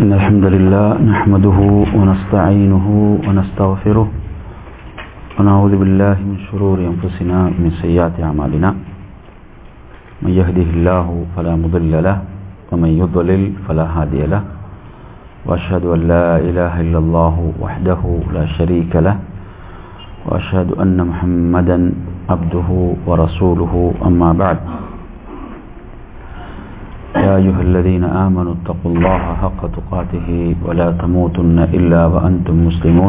إن الحمد لله نحمده ونستعينه ونستغفره ونعوذ بالله من شرور أنفسنا ومن سيئات أعمالنا من يهده الله فلا مضل له ومن يضلل فلا هادي له وأشهد أن لا إله إلا الله وحده لا شريك له وأشهد أن محمدا عبده ورسوله أما بعد يا أيها الذين آمنوا اتقوا الله حق تقاته ولا تموتن إلا وأنتم مسلمون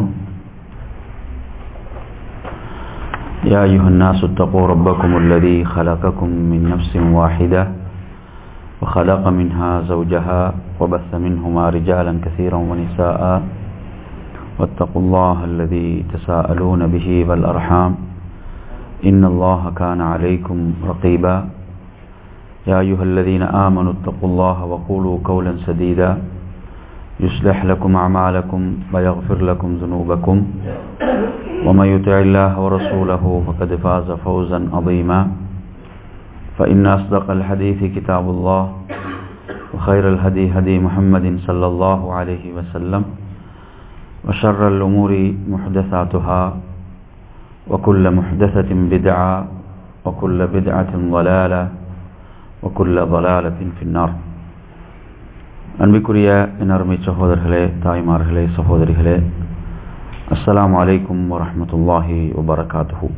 يا أيها الناس اتقوا ربكم الذي خلقكم من نفس واحدة وخلق منها زوجها وبث منهما رجالا كثيرا ونساء واتقوا الله الذي تساءلون به والأرحام إن الله كان عليكم رقيبا يا أيها الذين آمنوا اتقوا الله وقولوا قولا سديدا يصلح لكم أعمالكم ويغفر لكم ذنوبكم ومن يطع الله ورسوله فقد فاز فوزا عظيما فإن أصدق الحديث كتاب الله وخير الهدي هدي محمد صلى الله عليه وسلم وشر الأمور محدثاتها وكل محدثة بدعة وكل بدعة ضلالة وكل ضلالة في النار அன்பிற்குரிய அருமை சகோதரர்களே தாய்மார்களே சகோதரிகளே அஸ்லாம் வலைக்கும் வரமத்துல்லாஹி வபரகாத்து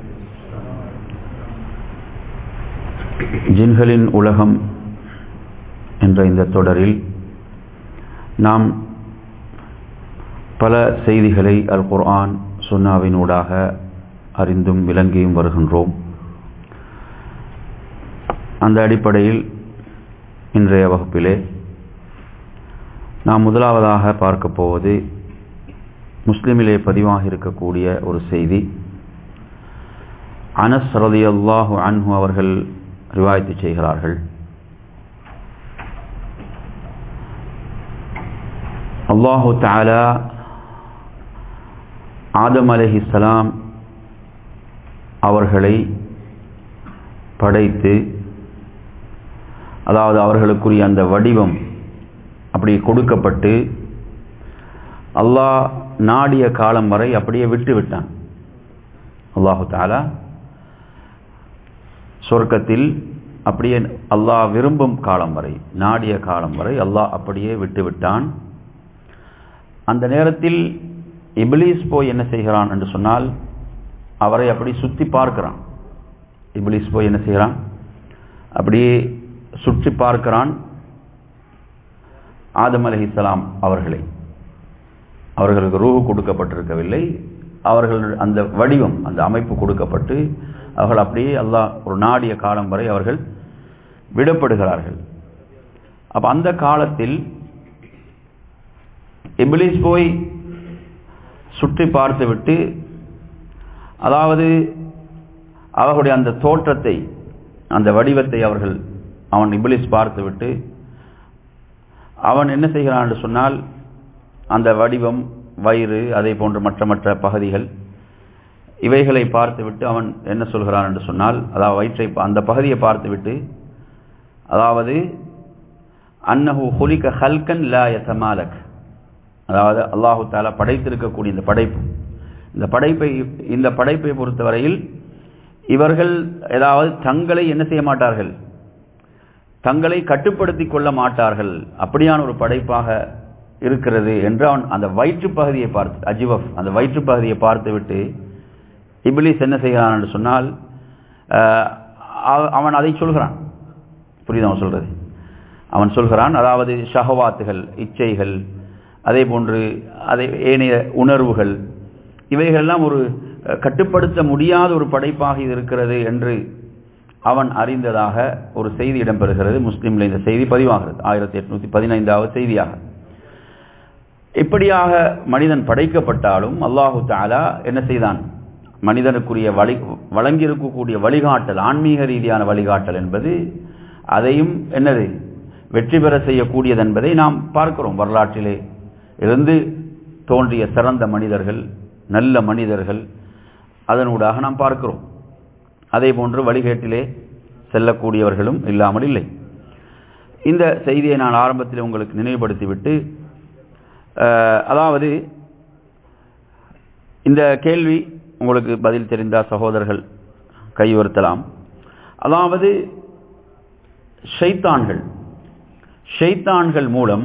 ஜின்களின் உலகம் என்ற இந்த தொடரில் நாம் பல செய்திகளை அல் குர்ஆன் சுன்னாவினூடாக அறிந்தும் விளங்கியும் வருகின்றோம் அந்த அடிப்படையில் இன்றைய வகுப்பிலே நாம் முதலாவதாக பார்க்க போவது முஸ்லிமிலே பதிவாக இருக்கக்கூடிய ஒரு செய்தி அனஸ் ரதி அல்லாஹு அன்ஹு அவர்கள் ரிவாய்த்து செய்கிறார்கள் அல்லாஹு தாலா ஆதம் அலஹிசலாம் அவர்களை படைத்து அதாவது அவர்களுக்குரிய அந்த வடிவம் அப்படி கொடுக்கப்பட்டு அல்லாஹ் நாடிய காலம் வரை அப்படியே விட்டு விட்டான் அல்லாஹு தாலா சொர்க்கத்தில் அப்படியே அல்லாஹ் விரும்பும் காலம் வரை நாடிய காலம் வரை அல்லாஹ் அப்படியே விட்டு விட்டான் அந்த நேரத்தில் இபிலிஸ் போய் என்ன செய்கிறான் என்று சொன்னால் அவரை அப்படி சுற்றி பார்க்கிறான் இபிலிஸ் போய் என்ன செய்கிறான் அப்படியே சுற்றி பார்க்கிறான் ஆதம் அலஹிசலாம் அவர்களை அவர்களுக்கு ரூஹு கொடுக்கப்பட்டிருக்கவில்லை அவர்கள் அந்த வடிவம் அந்த அமைப்பு கொடுக்கப்பட்டு அவர்கள் அப்படியே அல்லாஹ் ஒரு நாடிய காலம் வரை அவர்கள் விடப்படுகிறார்கள் அப்போ அந்த காலத்தில் இபிலிஸ் போய் சுற்றி பார்த்துவிட்டு அதாவது அவர்களுடைய அந்த தோற்றத்தை அந்த வடிவத்தை அவர்கள் அவன் இபிலிஸ் பார்த்துவிட்டு அவன் என்ன செய்கிறான் என்று சொன்னால் அந்த வடிவம் வயிறு அதே போன்ற மற்ற மற்ற பகுதிகள் இவைகளை பார்த்துவிட்டு அவன் என்ன சொல்கிறான் என்று சொன்னால் அதாவது வயிற்றை அந்த பகுதியை பார்த்துவிட்டு அதாவது அன்னஹு ஹுலிக ஹல்கன் லா யதமாலக் அதாவது அல்லாஹு தாலா படைத்திருக்கக்கூடிய இந்த படைப்பு இந்த படைப்பை இந்த படைப்பை பொறுத்தவரையில் இவர்கள் ஏதாவது தங்களை என்ன செய்ய மாட்டார்கள் தங்களை கட்டுப்படுத்தி கொள்ள மாட்டார்கள் அப்படியான ஒரு படைப்பாக இருக்கிறது என்று அவன் அந்த வயிற்று பகுதியை பார்த்து அஜிவப் அந்த வயிற்று பகுதியை பார்த்து விட்டு இபிலிஸ் என்ன செய்கிறான் என்று சொன்னால் அவன் அதை சொல்கிறான் புரியுது அவன் சொல்றது அவன் சொல்கிறான் அதாவது ஷஹவாத்துகள் இச்சைகள் அதே போன்று அதை ஏனைய உணர்வுகள் இவைகளெல்லாம் ஒரு கட்டுப்படுத்த முடியாத ஒரு படைப்பாக இது இருக்கிறது என்று அவன் அறிந்ததாக ஒரு செய்தி இடம்பெறுகிறது முஸ்லீம்ல இந்த செய்தி பதிவாகிறது ஆயிரத்தி எட்நூத்தி பதினைந்தாவது செய்தியாக இப்படியாக மனிதன் படைக்கப்பட்டாலும் அல்லாஹு தாலா என்ன செய்தான் மனிதனுக்குரிய வழி வழங்கியிருக்கக்கூடிய வழிகாட்டல் ஆன்மீக ரீதியான வழிகாட்டல் என்பது அதையும் என்னது வெற்றி பெற செய்யக்கூடியது என்பதை நாம் பார்க்கிறோம் வரலாற்றிலே இருந்து தோன்றிய சிறந்த மனிதர்கள் நல்ல மனிதர்கள் அதனூடாக நாம் பார்க்கிறோம் அதே போன்று வழிகேட்டிலே செல்லக்கூடியவர்களும் இல்லாமல் இல்லை இந்த செய்தியை நான் ஆரம்பத்தில் உங்களுக்கு நினைவுபடுத்திவிட்டு அஹ், அதாவது இந்த கேள்வி உங்களுக்கு பதில் தெரிந்த சகோதரர்கள் கையுறுத்தலாம் அதாவது ஷைத்தான்கள் ஷைத்தான்கள் மூலம்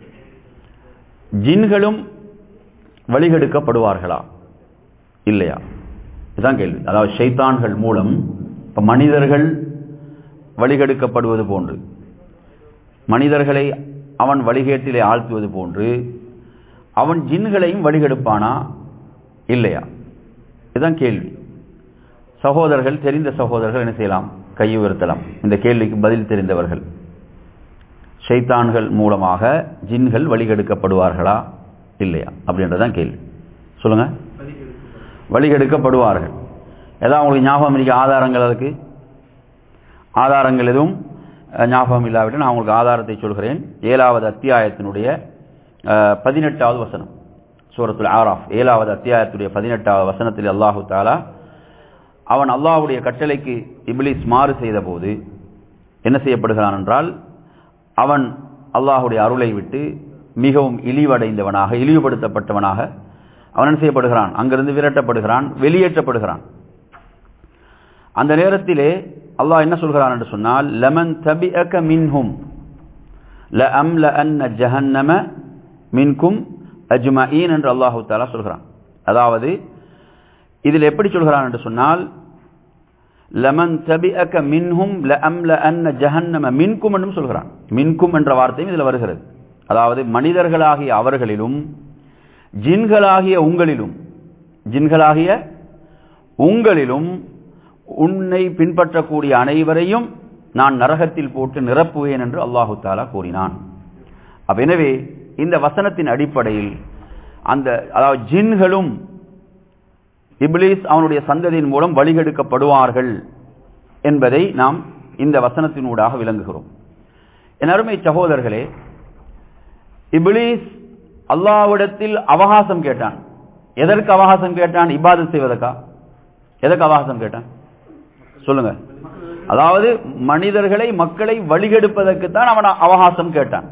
ஜின்களும் வழிகெடுக்கப்படுவார்களா இல்லையா இதுதான் கேள்வி அதாவது ஷைத்தான்கள் மூலம் இப்ப மனிதர்கள் வழிகெடுக்கப்படுவது போன்று மனிதர்களை அவன் வழிகேட்டிலே ஆழ்த்துவது போன்று அவன் ஜின்களையும் வழிகெடுப்பானா இல்லையா இதுதான் கேள்வி சகோதரர்கள் தெரிந்த சகோதரர்கள் என்ன செய்யலாம் கையுறுத்தலாம் இந்த கேள்விக்கு பதில் தெரிந்தவர்கள் ஷைத்தான்கள் மூலமாக ஜின்கள் வழிகெடுக்கப்படுவார்களா இல்லையா அப்படின்றதான் கேள்வி சொல்லுங்க வழிகெடுக்கப்படுவார்கள் ஏதாவது உங்களுக்கு ஞாபகம் இருக்க ஆதாரங்கள் அதுக்கு ஆதாரங்கள் எதுவும் அஹ், ஞாபகம் இல்லாவிட்டு நான் உங்களுக்கு ஆதாரத்தை சொல்கிறேன் ஏழாவது அத்தியாயத்தினுடைய அஹ், பதினெட்டாவது வசனம் சூரத்துல் ஆராஃப் ஏழாவது அத்தியாயத்துடைய பதினெட்டாவது வசனத்தில் அல்லாஹு தாலா அவன் அல்லாஹ்வுடைய கட்டளைக்கு இப்லீஸ் மாறு செய்த போது என்ன செய்யப்படுகிறான் என்றால் அவன் அல்லாஹ்வுடைய அருளை விட்டு மிகவும் இழிவடைந்தவனாக இழிவுபடுத்தப்பட்டவனாக அவன் என்ன செய்யப்படுகிறான் அங்கிருந்து விரட்டப்படுகிறான் வெளியேற்றப்படுகிறான் அந்த நேரத்திலே அல்லாஹ் என்ன சொல்கிறான் என்று சொன்னால் லமன் தபிஅக மின்ஹும் லஅம்ல அன்ன ஜஹன்னம மின்கும் அஜ்மஈன் என்று அல்லாஹு தாலா சொல்கிறான் அதாவது இதில் எப்படி சொல்கிறான் என்று சொன்னால் லமன் தபிஅக மின்ஹும் லஅம்ல அன்ன ஜஹன்னம மின்கும் என்றும் சொல்கிறான் மின்கும் என்ற வார்த்தையும் இதில் வருகிறது அதாவது மனிதர்களாகிய அவர்களிலும் ஜின்களாகிய உங்களிலும் ஜின்களாகிய உங்களிலும் உன்னை பின்பற்றக்கூடிய அனைவரையும் நான் நரகத்தில் போட்டு நிரப்புவேன் என்று அல்லாஹு தாலா கூறினான் அப்ப எனவே இந்த வசனத்தின் அடிப்படையில் அந்த அதாவது ஜின்களும் இப்லீஸ் அவனுடைய சந்ததியின் மூலம் வழிகெடுக்கப்படுவார்கள் என்பதை நாம் இந்த வசனத்தினூடாக விளங்குகிறோம் என் அருமை சகோதரர்களே இப்லீஸ் அல்லாவிடத்தில் அவகாசம் கேட்டான் எதற்கு அவகாசம் கேட்டான் இபாதத் செய்வதற்கா எதற்கு அவகாசம் கேட்டான் சொல்லுங்க அதாவது மனிதர்களை மக்களை வழிகெடுப்பதற்கு தான் அவன் அவகாசம் கேட்டான்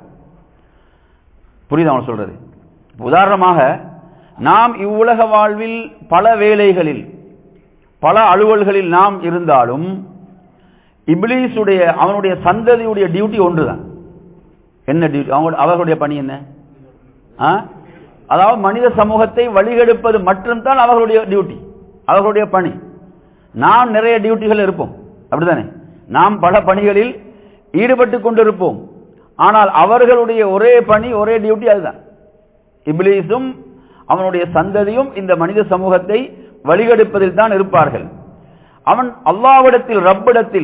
புரியுது அவன் சொல்றது உதாரணமாக நாம் இவ்வுலக வாழ்வில் பல வேலைகளில் பல அலுவல்களில் நாம் இருந்தாலும் இப்லீஸுடைய அவனுடைய சந்ததியுடைய டியூட்டி ஒன்றுதான் என்ன டியூட்டி அவங்க அவர்களுடைய பணி என்ன ஆ? அதாவது மனித சமூகத்தை வழிகெடுப்பது மட்டும்தான் அவர்களுடைய டியூட்டி அவர்களுடைய பணி நாம் நிறைய டியூட்டிகள் இருப்போம் அப்படிதானே நாம் பல பணிகளில் ஈடுபட்டு கொண்டிருப்போம் ஆனால் அவர்களுடைய ஒரே பணி ஒரே டியூட்டி அதுதான் இப்லீஸும் அவனுடைய சந்ததியும் இந்த மனித சமூகத்தை வழிகெடுப்பதில் தான் இருப்பார்கள் அவன் அல்லாவிடத்தில் ரப்பிடத்தில்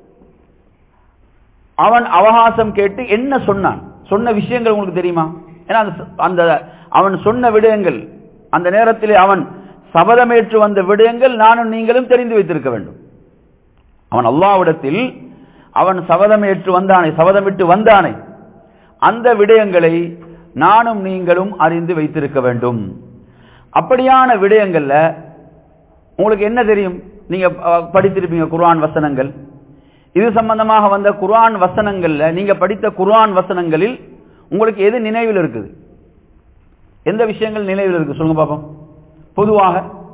அவன் அவகாசம் கேட்டு என்ன சொன்னான் சொன்ன விஷயங்கள் உங்களுக்கு தெரியுமா ஏன்னா அந்த ச- அந்த அவன் சொன்ன விடயங்கள் அந்த நேரத்திலே அவன் சபதமேற்று வந்த விடயங்கள் நானும் நீங்களும் தெரிந்து வைத்திருக்க வேண்டும் அவன் அல்லாவிடத்தில் அவன் சபதமேற்று வந்தானே சபதமிட்டு வந்தானே அந்த விடயங்களை நானும் நீங்களும் அறிந்து வைத்திருக்க வேண்டும் அப்படியான விடயங்கள்ல உங்களுக்கு என்ன தெரியும் நீங்க அஹ், படித்திருப்பீங்க குர்ஆன் வசனங்கள் இது சம்பந்தமாக வந்த குர்ஆன் வசனங்கள்ல நீங்க படித்த குர்ஆன் வசனங்களில் உங்களுக்கு எது நினைவில் இருக்குது எந்த விஷயங்கள் நினைவில் இருக்கு சொல்லுங்க பாப்போம் பொதுவாக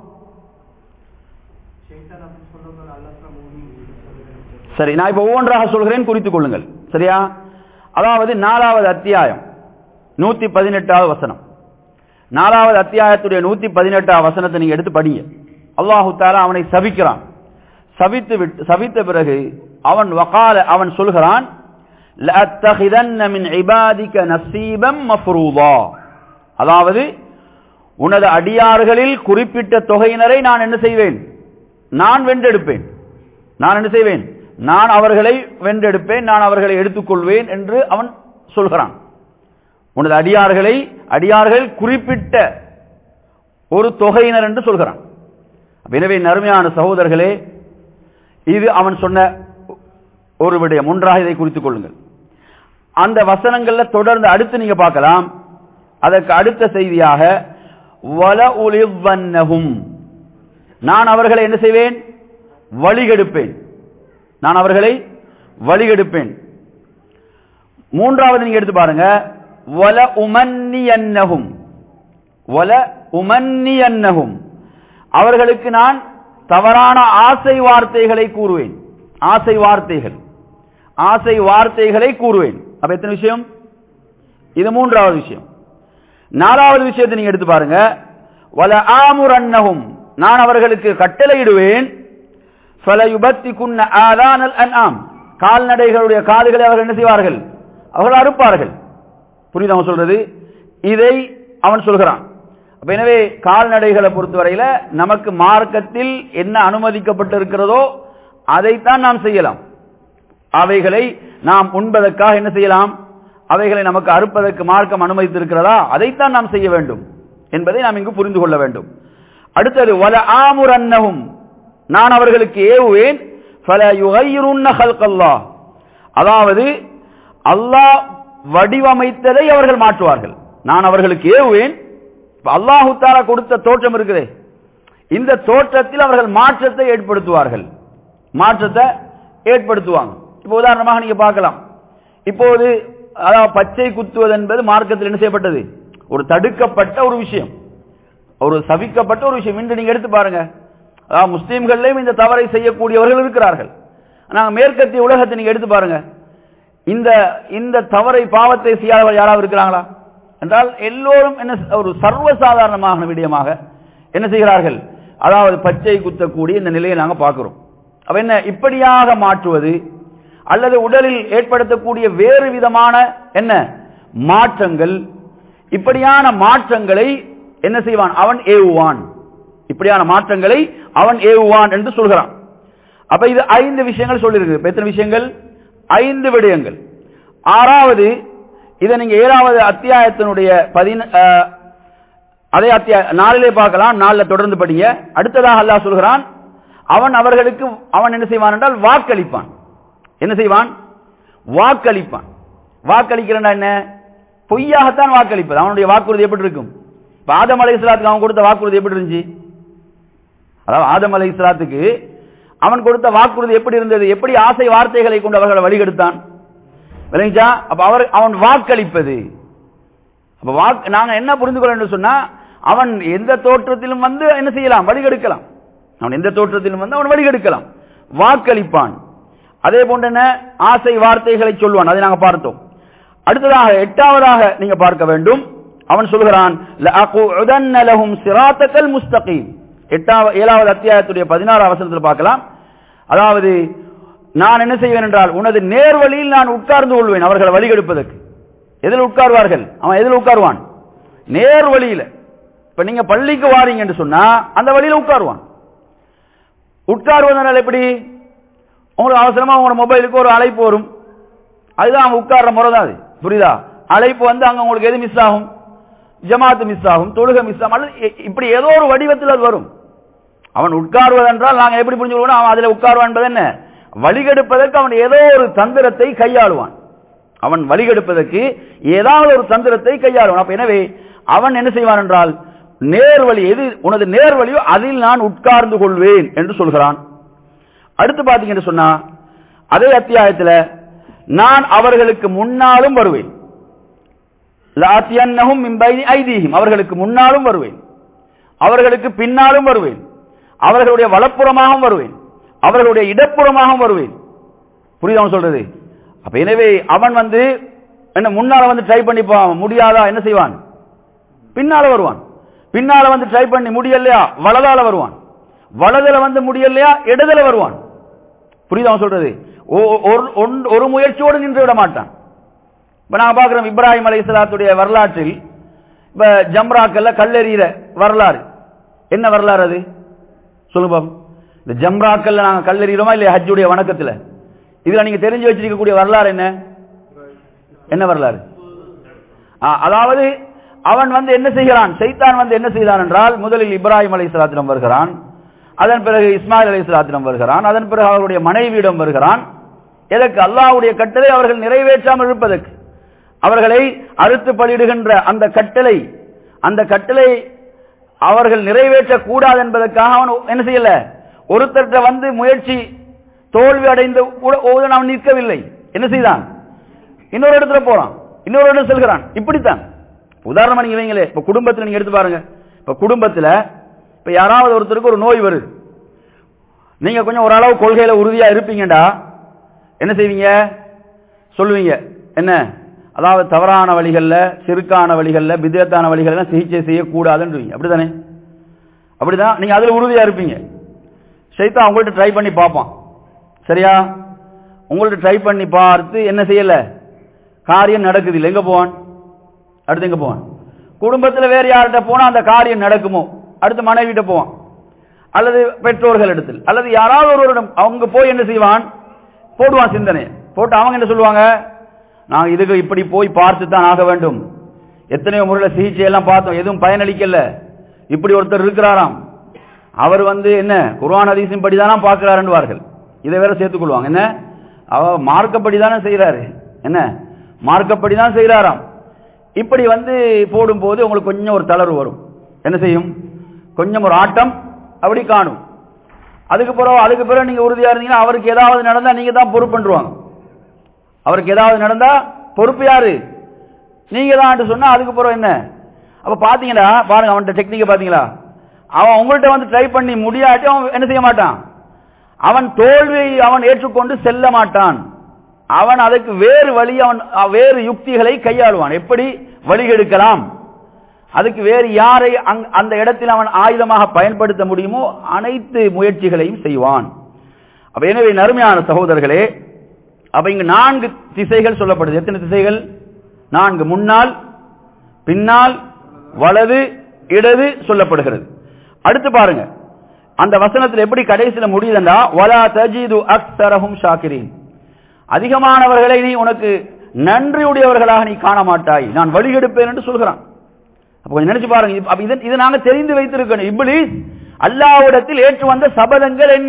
சரி நான் இப்ப ஒவ்வொன்றாக சொல்கிறேன் குறித்துக் கொள்ளுங்கள் சரியா அதாவது நாலாவது அத்தியாயம் நூத்தி பதினெட்டாவது வசனம் நாலாவது அத்தியாயத்துடைய நூத்தி பதினெட்டாவது வசனத்தை நீங்க எடுத்து படிங்க அல்லாஹு தாலா அவனை சபிக்கிறான் சபித்து விட்டு சபித்த பிறகு அவன் வகால அவன் சொல்கிறான் لَأَتَّخِذَنَّ مِنْ عِبَادِكَ نَصِيبًا مَفْرُوضًا அதாவது உனது அடியார்களில் குறிப்பிட்ட தொகையினரை நான் என்ன செய்வேன் நான் வென்றெடுப்பேன் நான் என்ன செய்வேன் நான் அவர்களை வென்றெடுப்பேன் நான் அவர்களை எடுத்துக்கொள்வேன் என்று அவன் சொல்கிறான் உனது அடியார்களை அடியார்கள் குறிப்பிட்ட ஒரு தொகையினர் என்று சொல்கிறான் அப்ப எனவே நறுமையான சகோதரர்களே இது அவன் சொன்ன ஒரு விடயம் ஒன்றாக இதை குறித்துக் கொள்ளுங்கள் அந்த வசனங்கள்ல தொடர்ந்து அடுத்து நீங்க பார்க்கலாம் அதற்கு அடுத்த செய்தியாக வல உலிவன்னகும் நான் அவர்களை என்ன செய்வேன் வழிகெடுப்பேன் நான் அவர்களை வழிகெடுப்பேன் மூன்றாவது நீங்க எடுத்து பாருங்க வல உமன்னியன்னஹும் வல உமன்னியன்னஹும் அவர்களுக்கு நான் தவறான ஆசை வார்த்தைகளை கூறுவேன் ஆசை வார்த்தைகள் ஆசை வார்த்தைகளை கூறுவேன் அப்ப எத்தனை விஷயம் இது மூன்றாவது விஷயம் நாலாவது விஷயத்தை நீங்க எடுத்து பாருங்க வல ஆமுரன்னஹும் நான் அவர்களுக்கு கட்டளையிடுவேன் ஃபலயுபத்தி குன்ன ஆதானல் அன்ஆம் கால்நடைகளுடைய காதுகளை அவர்கள் என்ன செய்வார்கள் அவர்கள் அறுப்பார்கள் புரியுது அவன் சொல்றது இதை அவன் சொல்கிறான் அப்ப எனவே கால்நடைகளை பொறுத்தவரையில நமக்கு மார்க்கத்தில் என்ன அனுமதிக்கப்பட்டிருக்கிறதோ அதைத்தான் நாம் செய்யலாம் அவைகளை நாம் உண்பதற்காக என்ன செய்யலாம் அவைகளை நமக்கு அறுப்பதற்கு மார்க்கம் அனுமதித்திருக்கிறதா அதைத்தான் நாம் செய்ய வேண்டும் என்பதை நாம் இங்கு புரிந்து கொள்ள வேண்டும் அடுத்தது வல ஆமுரன்னகும் நான் அவர்களுக்கு ஏவுவேன் ஃபல யுகையிருன்ன ஹல்கல்லாஹ் அதாவது அல்லாஹ் வடிவமைத்ததை அவர்கள் மாற்றுவார்கள் நான் அவர்களுக்கு ஏவுவேன் அல்லாஹு தாலா கொடுத்த தோற்றம் இருக்குதே இந்த தோற்றத்தில் அவர்கள் மாற்றத்தை ஏற்படுத்துவார்கள் மாற்றத்தை ஏற்படுத்துவாங்க இப்போ உதாரணமாக நீங்க பார்க்கலாம் இப்போது அதாவது பச்சை குத்துவது என்பது மார்க்கத்தில் என்ன செய்யப்பட்டது ஒரு தடுக்கப்பட்ட ஒரு விஷயம் ஒரு சபிக்கப்பட்ட ஒரு விஷயம் இன்று நீங்க எடுத்து பாருங்க அதாவது முஸ்லீம்கள்லயும் இந்த தவறை செய்யக்கூடியவர்கள் இருக்கிறார்கள் நாங்க மேற்கத்திய உலகத்தை நீங்க எடுத்து பாருங்க இந்த இந்த தவறை பாவத்தை செய்யாதவர் யாராவது இருக்கிறாங்களா என்றால் எல்லோரும் என்ன ஒரு சர்வசாதாரணமான விடயமாக என்ன செய்கிறார்கள் அதாவது பச்சை குத்தக்கூடிய இந்த நிலையை நாங்க பார்க்கிறோம் அப்ப என்ன இப்படியாக மாற்றுவது அல்லது உடலில் ஏற்படுத்தக்கூடிய வேறு விதமான என்ன மாற்றங்கள் இப்படியான மாற்றங்களை என்ன செய்வான் அவன் ஏவுவான் இப்படியான மாற்றங்களை அவன் ஏவுவான் என்று சொல்கிறான் அப்ப இது ஐந்து விஷயங்கள் சொல்லியிருக்கு இப்ப எத்தனை விஷயங்கள் ஐந்து விடயங்கள் ஆறாவது இதை நீங்க ஏழாவது அத்தியாயத்தினுடைய பதின அஹ், அதே அத்தியாய நாளிலே பார்க்கலாம் நாளில் தொடர்ந்து படிங்க அடுத்ததாக அல்லாஹ் சொல்கிறான் அவன் அவர்களுக்கு அவன் என்ன செய்வான் என்றால் வாக்களிப்பான் என்ன செய்வான் வாக்களிப்பான் வாக்களிக்கிறா என்ன பொய்யாகத்தான் வாக்களிப்பது அவனுடைய வாக்குறுதி எப்படி இருக்கும் இப்ப ஆதம் அலை அவன் கொடுத்த வாக்குறுதி எப்படி இருந்துச்சு அதாவது ஆதம் அலை அவன் கொடுத்த வாக்குறுதி எப்படி இருந்தது எப்படி ஆசை வார்த்தைகளை கொண்டு அவர்களை வழிகெடுத்தான் விளங்கிச்சா அப்ப அவர் அவன் வாக்களிப்பது அப்ப வாக்கு நாங்க என்ன புரிந்து கொள்ள வேண்டும் சொன்னா அவன் எந்த தோற்றத்திலும் வந்து என்ன செய்யலாம் வழிகெடுக்கலாம் அவன் எந்த தோற்றத்திலும் வந்து அவன் வழிகெடுக்கலாம் வாக்களிப்பான் அதே போன்ற என்ன ஆசை வார்த்தைகளை சொல்வான் அதை நாங்க பார்த்தோம் அடுத்ததாக எட்டாவதாக நீங்க பார்க்க வேண்டும் அவன் சொல்கிறான் "லஅகுஉதன்ன லஹும் சிராத்தக்கல் முஸ்தகீம் எட்டாவது ஏழாவது அத்தியாயத்துடைய பதினாறு வசனத்தில் பார்க்கலாம் அதாவது நான் என்ன செய்வேன் என்றால் உனது நேர்வழியில் நான் உட்கார்ந்து கொள்வேன் அவர்களை வழிகெடுப்பதற்கு எதில் உட்கார்வார்கள் அவன் எதில் உட்காருவான் நேர் வழியில இப்ப நீங்க பள்ளிக்கு வாரீங்க என்று சொன்னா அந்த வழியில உட்காருவான் உட்காருவதனால் எப்படி உங்களுக்கு அவசரமா உங்களோட மொபைலுக்கு ஒரு அழைப்பு வரும் அதுதான் அவன் உட்கார்ற முறை தான் அது புரியுதா அழைப்பு வந்து அங்க உங்களுக்கு எது மிஸ் ஆகும் ஜமாத்து மிஸ் ஆகும் தொழுகை மிஸ் ஆகும் அல்லது இ- இப்படி ஏதோ ஒரு வடிவத்தில் அது வரும் அவன் உட்காருவதென்றால் நாங்க எப்படி புரிஞ்சுக்கணும் அவன் அதுல உட்காருவான் என்பது என்ன வழிகெடுப்பதற்கு அவன் ஏதோ ஒரு தந்திரத்தை கையாளுவான் அவன் வழிகெடுப்பதற்கு ஏதாவது ஒரு தந்திரத்தை கையாளுவான் அப்ப எனவே அவன் என்ன செய்வான் என்றால் நேர்வழி எது உனது நேர்வழியோ அதில் நான் உட்கார்ந்து கொள்வேன் என்று சொல்கிறான் அடுத்து பாத்தீங்கன்னு சொன்னா அதே அத்தியாயத்துல நான் அவர்களுக்கு முன்னாலும் வருவேன் லாத்தியன்னஹும் மின் பைனி ஐதீஹிம் அவர்களுக்கு முன்னாலும் வருவேன் அவர்களுக்கு பின்னாலும் வருவேன் அவர்களுடைய வலப்புறமாகவும் வருவேன் அவர்களுடைய இடப்புறமாகவும் வருவேன் புரியுது அவன் சொல்றது அப்ப எனவே அவன் வந்து என்ன முன்னால வந்து ட்ரை பண்ணிப்பான் முடியாதா என்ன செய்வான் பின்னால வருவான் பின்னால வந்து ட்ரை பண்ணி முடியலையா வலதால வருவான் வலதுல வந்து முடியலையா இடதுல வருவான் புரியுது அவன் சொல்றது ஒ- ஒரு- ஒன்- ஒரு முயற்சியோடு நின்று விட மாட்டான் இப்ப நாங்க பாக்குறோம் இப்ராஹிம் அலைஹிஸ்ஸலாத்துடைய வரலாற்றில் இப்ப ஜம்ராக்கல்ல கல்லெறிகிற வரலாறு என்ன வரலாறு அது சொல்லுங்க பாப்போம் இந்த ஜம்ராக்கல்ல நாங்க கல்லெறிகிறோமா இல்லையா ஹஜ்ஜுடைய வணக்கத்துல இதுல நீங்க தெரிஞ்சு வச்சிருக்கக்கூடிய வரலாறு என்ன என்ன வரலாறு ஆ, அதாவது அவன் வந்து என்ன செய்கிறான் சைத்தான் வந்து என்ன செய்தான் என்றால் முதலில் இப்ராஹிம் அலைஹிஸ்ஸலாத்திடம் வருகிறான் அதன் பிறகு இஸ்மாயில் அலைஹிஸ்ஸலாத்திடம் வருகிறான் அதன் பிறகு அவருடைய மனைவியிடம் வருகிறான் எதற்கு அல்லாஹ்வுடைய கட்டளை அவர்கள் நிறைவேற்றாமல் இருப்பதற்கு அவர்களை அறுத்து பலியிடுகின்ற அந்த கட்டளை அந்த கட்டளை அவர்கள் நிறைவேற்ற கூடாது என்பதற்காக அவன் என்ன செய்யல ஒருத்தர்கிட்ட வந்து முயற்சி தோல்வி அடைந்து கூட ஓதும் அவன் நிற்கவில்லை என்ன செய்தான் இன்னொரு இடத்துல போறான் இன்னொரு செல்கிறான் இப்படித்தான் உதாரணமா நீங்க வைங்களே இப்ப குடும்பத்துல நீங்க எடுத்து பாருங்க இப்ப குடும்பத்துல இப்ப யாராவது ஒருத்தருக்கு ஒரு நோய் வருது நீங்க கொஞ்சம் ஓரளவு கொள்கையில உறுதியா இருப்பீங்கடா என்ன செய்வீங்க சொல்லுவீங்க என்ன அதாவது தவறான வழிகள்ல சிறுக்கான வழிகள்ல விதத்தான வழிகள்ல சிகிச்சை செய்யக்கூடாதுன்றீங்க அப்படிதானே அப்படிதான் நீங்க அதுல உறுதியா இருப்பீங்க சைத்தான் உங்கள்ட்ட ட்ரை பண்ணி பார்ப்பான் சரியா உங்கள்ட்ட ட்ரை பண்ணி பார்த்து என்ன செய்யல காரியம் நடக்குது இல்லை எங்க போவான் அடுத்து எங்க போவான் குடும்பத்தில் வேற யார்கிட்ட போனா அந்த காரியம் நடக்குமோ அடுத்து மனைவிட்ட போவான் அல்லது பெற்றோர்கள் இடத்தில் அல்லது யாராவது ஒருவரிடம் அவங்க போய் என்ன செய்வான் போடுவான் சிந்தனை போட்டு அவங்க என்ன சொல்லுவாங்க நாங்க இதுக்கு இப்படி போய் பார்த்து தான் ஆக வேண்டும் எத்தனையோ முறையில் சிகிச்சை எல்லாம் பார்த்தோம் எதுவும் பயனளிக்கல இப்படி ஒருத்தர் இருக்கிறாராம் அவர் வந்து என்ன குர்ஆன் ஹதீஸின் படி தானே பார்க்கிறாருன்னுவார்கள் இதை வேற சேர்த்துக்கொள்வாங்க என்ன அவ மார்க்கப்படி தானே செய்யறாரு என்ன மார்க்கப்படி தான் செய்யறாராம் இப்படி வந்து போடும்போது உங்களுக்கு கொஞ்சம் ஒரு தளர்வு வரும் என்ன செய்யும் கொஞ்சம் ஒரு ஆட்டம் அப்படி காணும் அதுக்கு பிறகு அதுக்கு பிறகு நீங்க உறுதியா இருந்தீங்கன்னா அவருக்கு ஏதாவது நடந்தா நீங்க தான் பொறுப்புன்றுவாங்க அவருக்கு ஏதாவது நடந்தா பொறுப்பு யாரு நீங்க தான் சொன்னா அதுக்கு பிறகு என்ன அப்ப பாத்தீங்களா பாருங்க அவன்கிட்ட டெக்னிக்க பாத்தீங்களா அவன் உங்கள்ட்ட வந்து ட்ரை பண்ணி முடியாட்டி அவன் என்ன செய்ய மாட்டான் அவன் தோல்வியை அவன் ஏற்றுக்கொண்டு செல்ல மாட்டான் அவன் அதுக்கு வேறு வழி அவன் அஹ், வேறு யுக்திகளை கையாளுவான் எப்படி வழிகெடுக்கலாம் அதுக்கு வேறு யாரை அங்- அந்த இடத்தில் அவன் ஆயுதமாக பயன்படுத்த முடியுமோ அனைத்து முயற்சிகளையும் செய்வான் அப்ப எனவே நறுமையான சகோதரர்களே அப்ப இங்கு நான்கு திசைகள் சொல்லப்படுது எத்தனை திசைகள் நான்கு முன்னால் பின்னால் வலது இடது சொல்லப்படுகிறது அடுத்து பாருங்க அந்த வசனத்தில் எப்படி கடைசியில முடியுதுண்டா வலா தஜிது அக்ஸரஹும் ஷாக்கிரீன் அதிகமானவர்களை நீ உனக்கு நன்றியுடையவர்களாக நீ காண மாட்டாய் நான் வழிகெடுப்பேன் என்று சொல்கிறான் அப்ப கொஞ்சம் நினைச்சு பாருங்க இப்ப- அப்ப இது- இது நாங்க தெரிந்து வைத்திருக்கணும் இப்ளீஸ் அல்லாஹ்விடத்தில் ஏற்று வந்த சபதங்கள் என்ன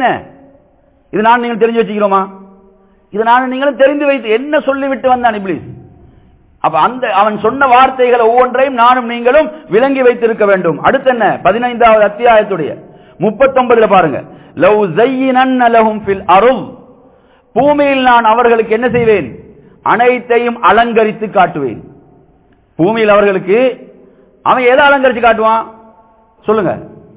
இது நான் நீங்கள் தெரிஞ்சு வச்சுக்கிறோமா இது நான் நீங்களும் தெரிந்து வைத்து என்ன சொல்லிவிட்டு வந்தான் இப்ளீஸ் அப்ப அந்த அவன் சொன்ன வார்த்தைகளை ஒவ்வொன்றையும் நானும் நீங்களும் விளங்கி வைத்திருக்க வேண்டும் அடுத்து என்ன பதினைந்தாவது அத்தியாயத்துடைய முப்பத்தொன்பதுல பாருங்க லவ் ஜையினன்ன லஹும் ஃபில் அருள் பூமியில் நான் அவர்களுக்கு என்ன செய்வேன் அனைத்தையும் அலங்கரித்து காட்டுவேன் பூமியில் அவர்களுக்கு அவன் எதை அலங்கரித்து காட்டுவான் சொல்லுங்க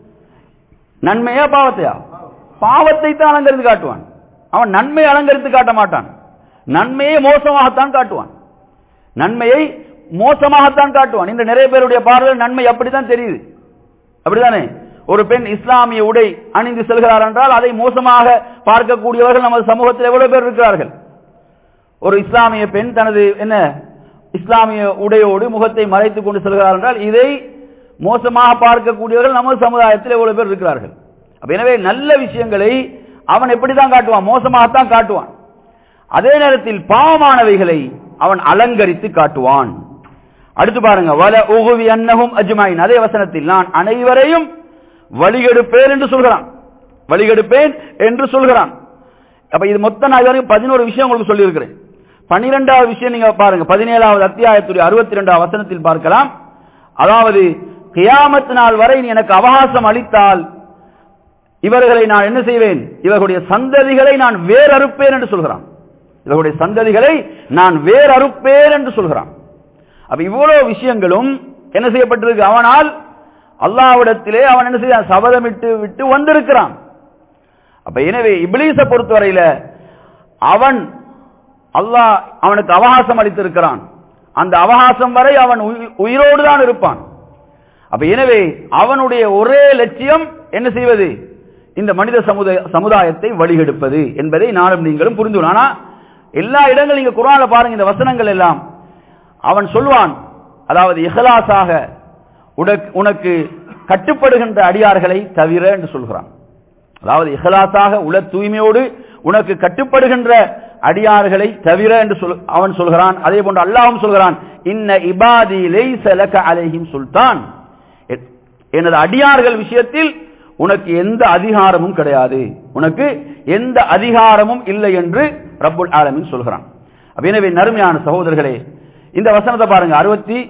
நன்மையா பாவத்தையா பாவத்தை தான் அலங்கரித்து காட்டுவான் அவன் நன்மையை அலங்கரித்து காட்ட மாட்டான் நன்மையை மோசமாகத்தான் காட்டுவான் நன்மையை மோசமாகத்தான் காட்டுவான் இந்த நிறைய பேருடைய பார்வையில் நன்மை அப்படித்தான் தெரியுது அப்படிதானே ஒரு பெண் இஸ்லாமிய உடை அணிந்து செல்கிறார் என்றால் அதை மோசமாக பார்க்கக்கூடியவர்கள் நமது சமூகத்தில் எவ்வளவு பேர் இருக்கிறார்கள் ஒரு இஸ்லாமிய பெண் தனது என்ன இஸ்லாமிய உடையோடு முகத்தை மறைத்துக் கொண்டு செல்கிறார் என்றால் இதை மோசமாக பார்க்கக்கூடியவர்கள் நமது சமுதாயத்தில் எவ்வளவு பேர் இருக்கிறார்கள் அப்ப எனவே நல்ல விஷயங்களை அவன் எப்படிதான் காட்டுவான் மோசமாகத்தான் காட்டுவான் அதே நேரத்தில் பாவமானவைகளை அவன் அலங்கரித்து காட்டுவான் அடுத்து பாருங்க வல உகுவி அன்னகும் அஜ்மாயின் அதே வசனத்தில் நான் அனைவரையும் வழிகெடுப்பேன் என்று சொல்கிறான் வழிகெடுப்பேன் என்று சொல்கிறான் அப்ப இது மொத்தம் நான் இதுவரைக்கும் பதினோரு விஷயம் உங்களுக்கு சொல்லியிருக்கிறேன் பன்னிரெண்டாவது விஷயம் நீங்க பாருங்க பதினேழாவது அத்தியாயத்துடைய அறுபத்தி ரெண்டாவது வசனத்தில் பார்க்கலாம் அதாவது கியாமத் நாள் வரை நீ எனக்கு அவகாசம் அளித்தால் இவர்களை நான் என்ன செய்வேன் இவர்களுடைய சந்ததிகளை நான் வேறறுப்பேன் என்று சொல்கிறான் இவர்களுடைய சந்ததிகளை நான் வேறறுப்பேன் என்று சொல்கிறான் அப்ப இவ்வளவு விஷயங்களும் என்ன செய்யப்பட்டிருக்கு அவனால் அல்லாவிடத்திலே அவன் என்ன செய்ய சபதமிட்டு விட்டு வந்திருக்கிறான் அப்ப எனவே இப்லீஸை பொறுத்தவரையில அவன் அல்லாஹ் அவனுக்கு அவகாசம் அளித்திருக்கிறான் அந்த அவகாசம் வரை அவன் உயி- உயிரோடு தான் இருப்பான் அப்ப எனவே அவனுடைய ஒரே லட்சியம் என்ன செய்வது இந்த மனித சமுதாய சமுதாயத்தை வழிகெடுப்பது என்பதை நானும் நீங்களும் புரிந்து கொள்ளணும். ஆனா எல்லா இடங்களும் நீங்க குரான்ல பாருங்க இந்த வசனங்கள் எல்லாம் அவன் சொல்வான் அதாவது இஹ்லாஸாக உனக்கு உனக்கு கட்டுப்படுகின்ற அடியார்களை தவிர என்று சொல்கிறான் அதாவது இஹ்லாஸாக உல தூய்மையோடு உனக்கு கட்டுப்படுகின்ற அடியார்களை தவிர என்று சொல் அவன் சொல்கிறான் அதே போன்று அல்லாஹ்வும் சொல்கிறான் இன்ன இபாதி லைஸ லக அலைஹிம் சுல்தான் எ- எனது அடியார்கள் விஷயத்தில் உனக்கு எந்த அதிகாரமும் கிடையாது உனக்கு எந்த அதிகாரமும் இல்லை என்று ரப்புல் ஆலமீன் சொல்கிறான் அப்ப எனவே நறுமையான சகோதரர்களே இந்த வசனத்தை பாருங்க அறுபத்தி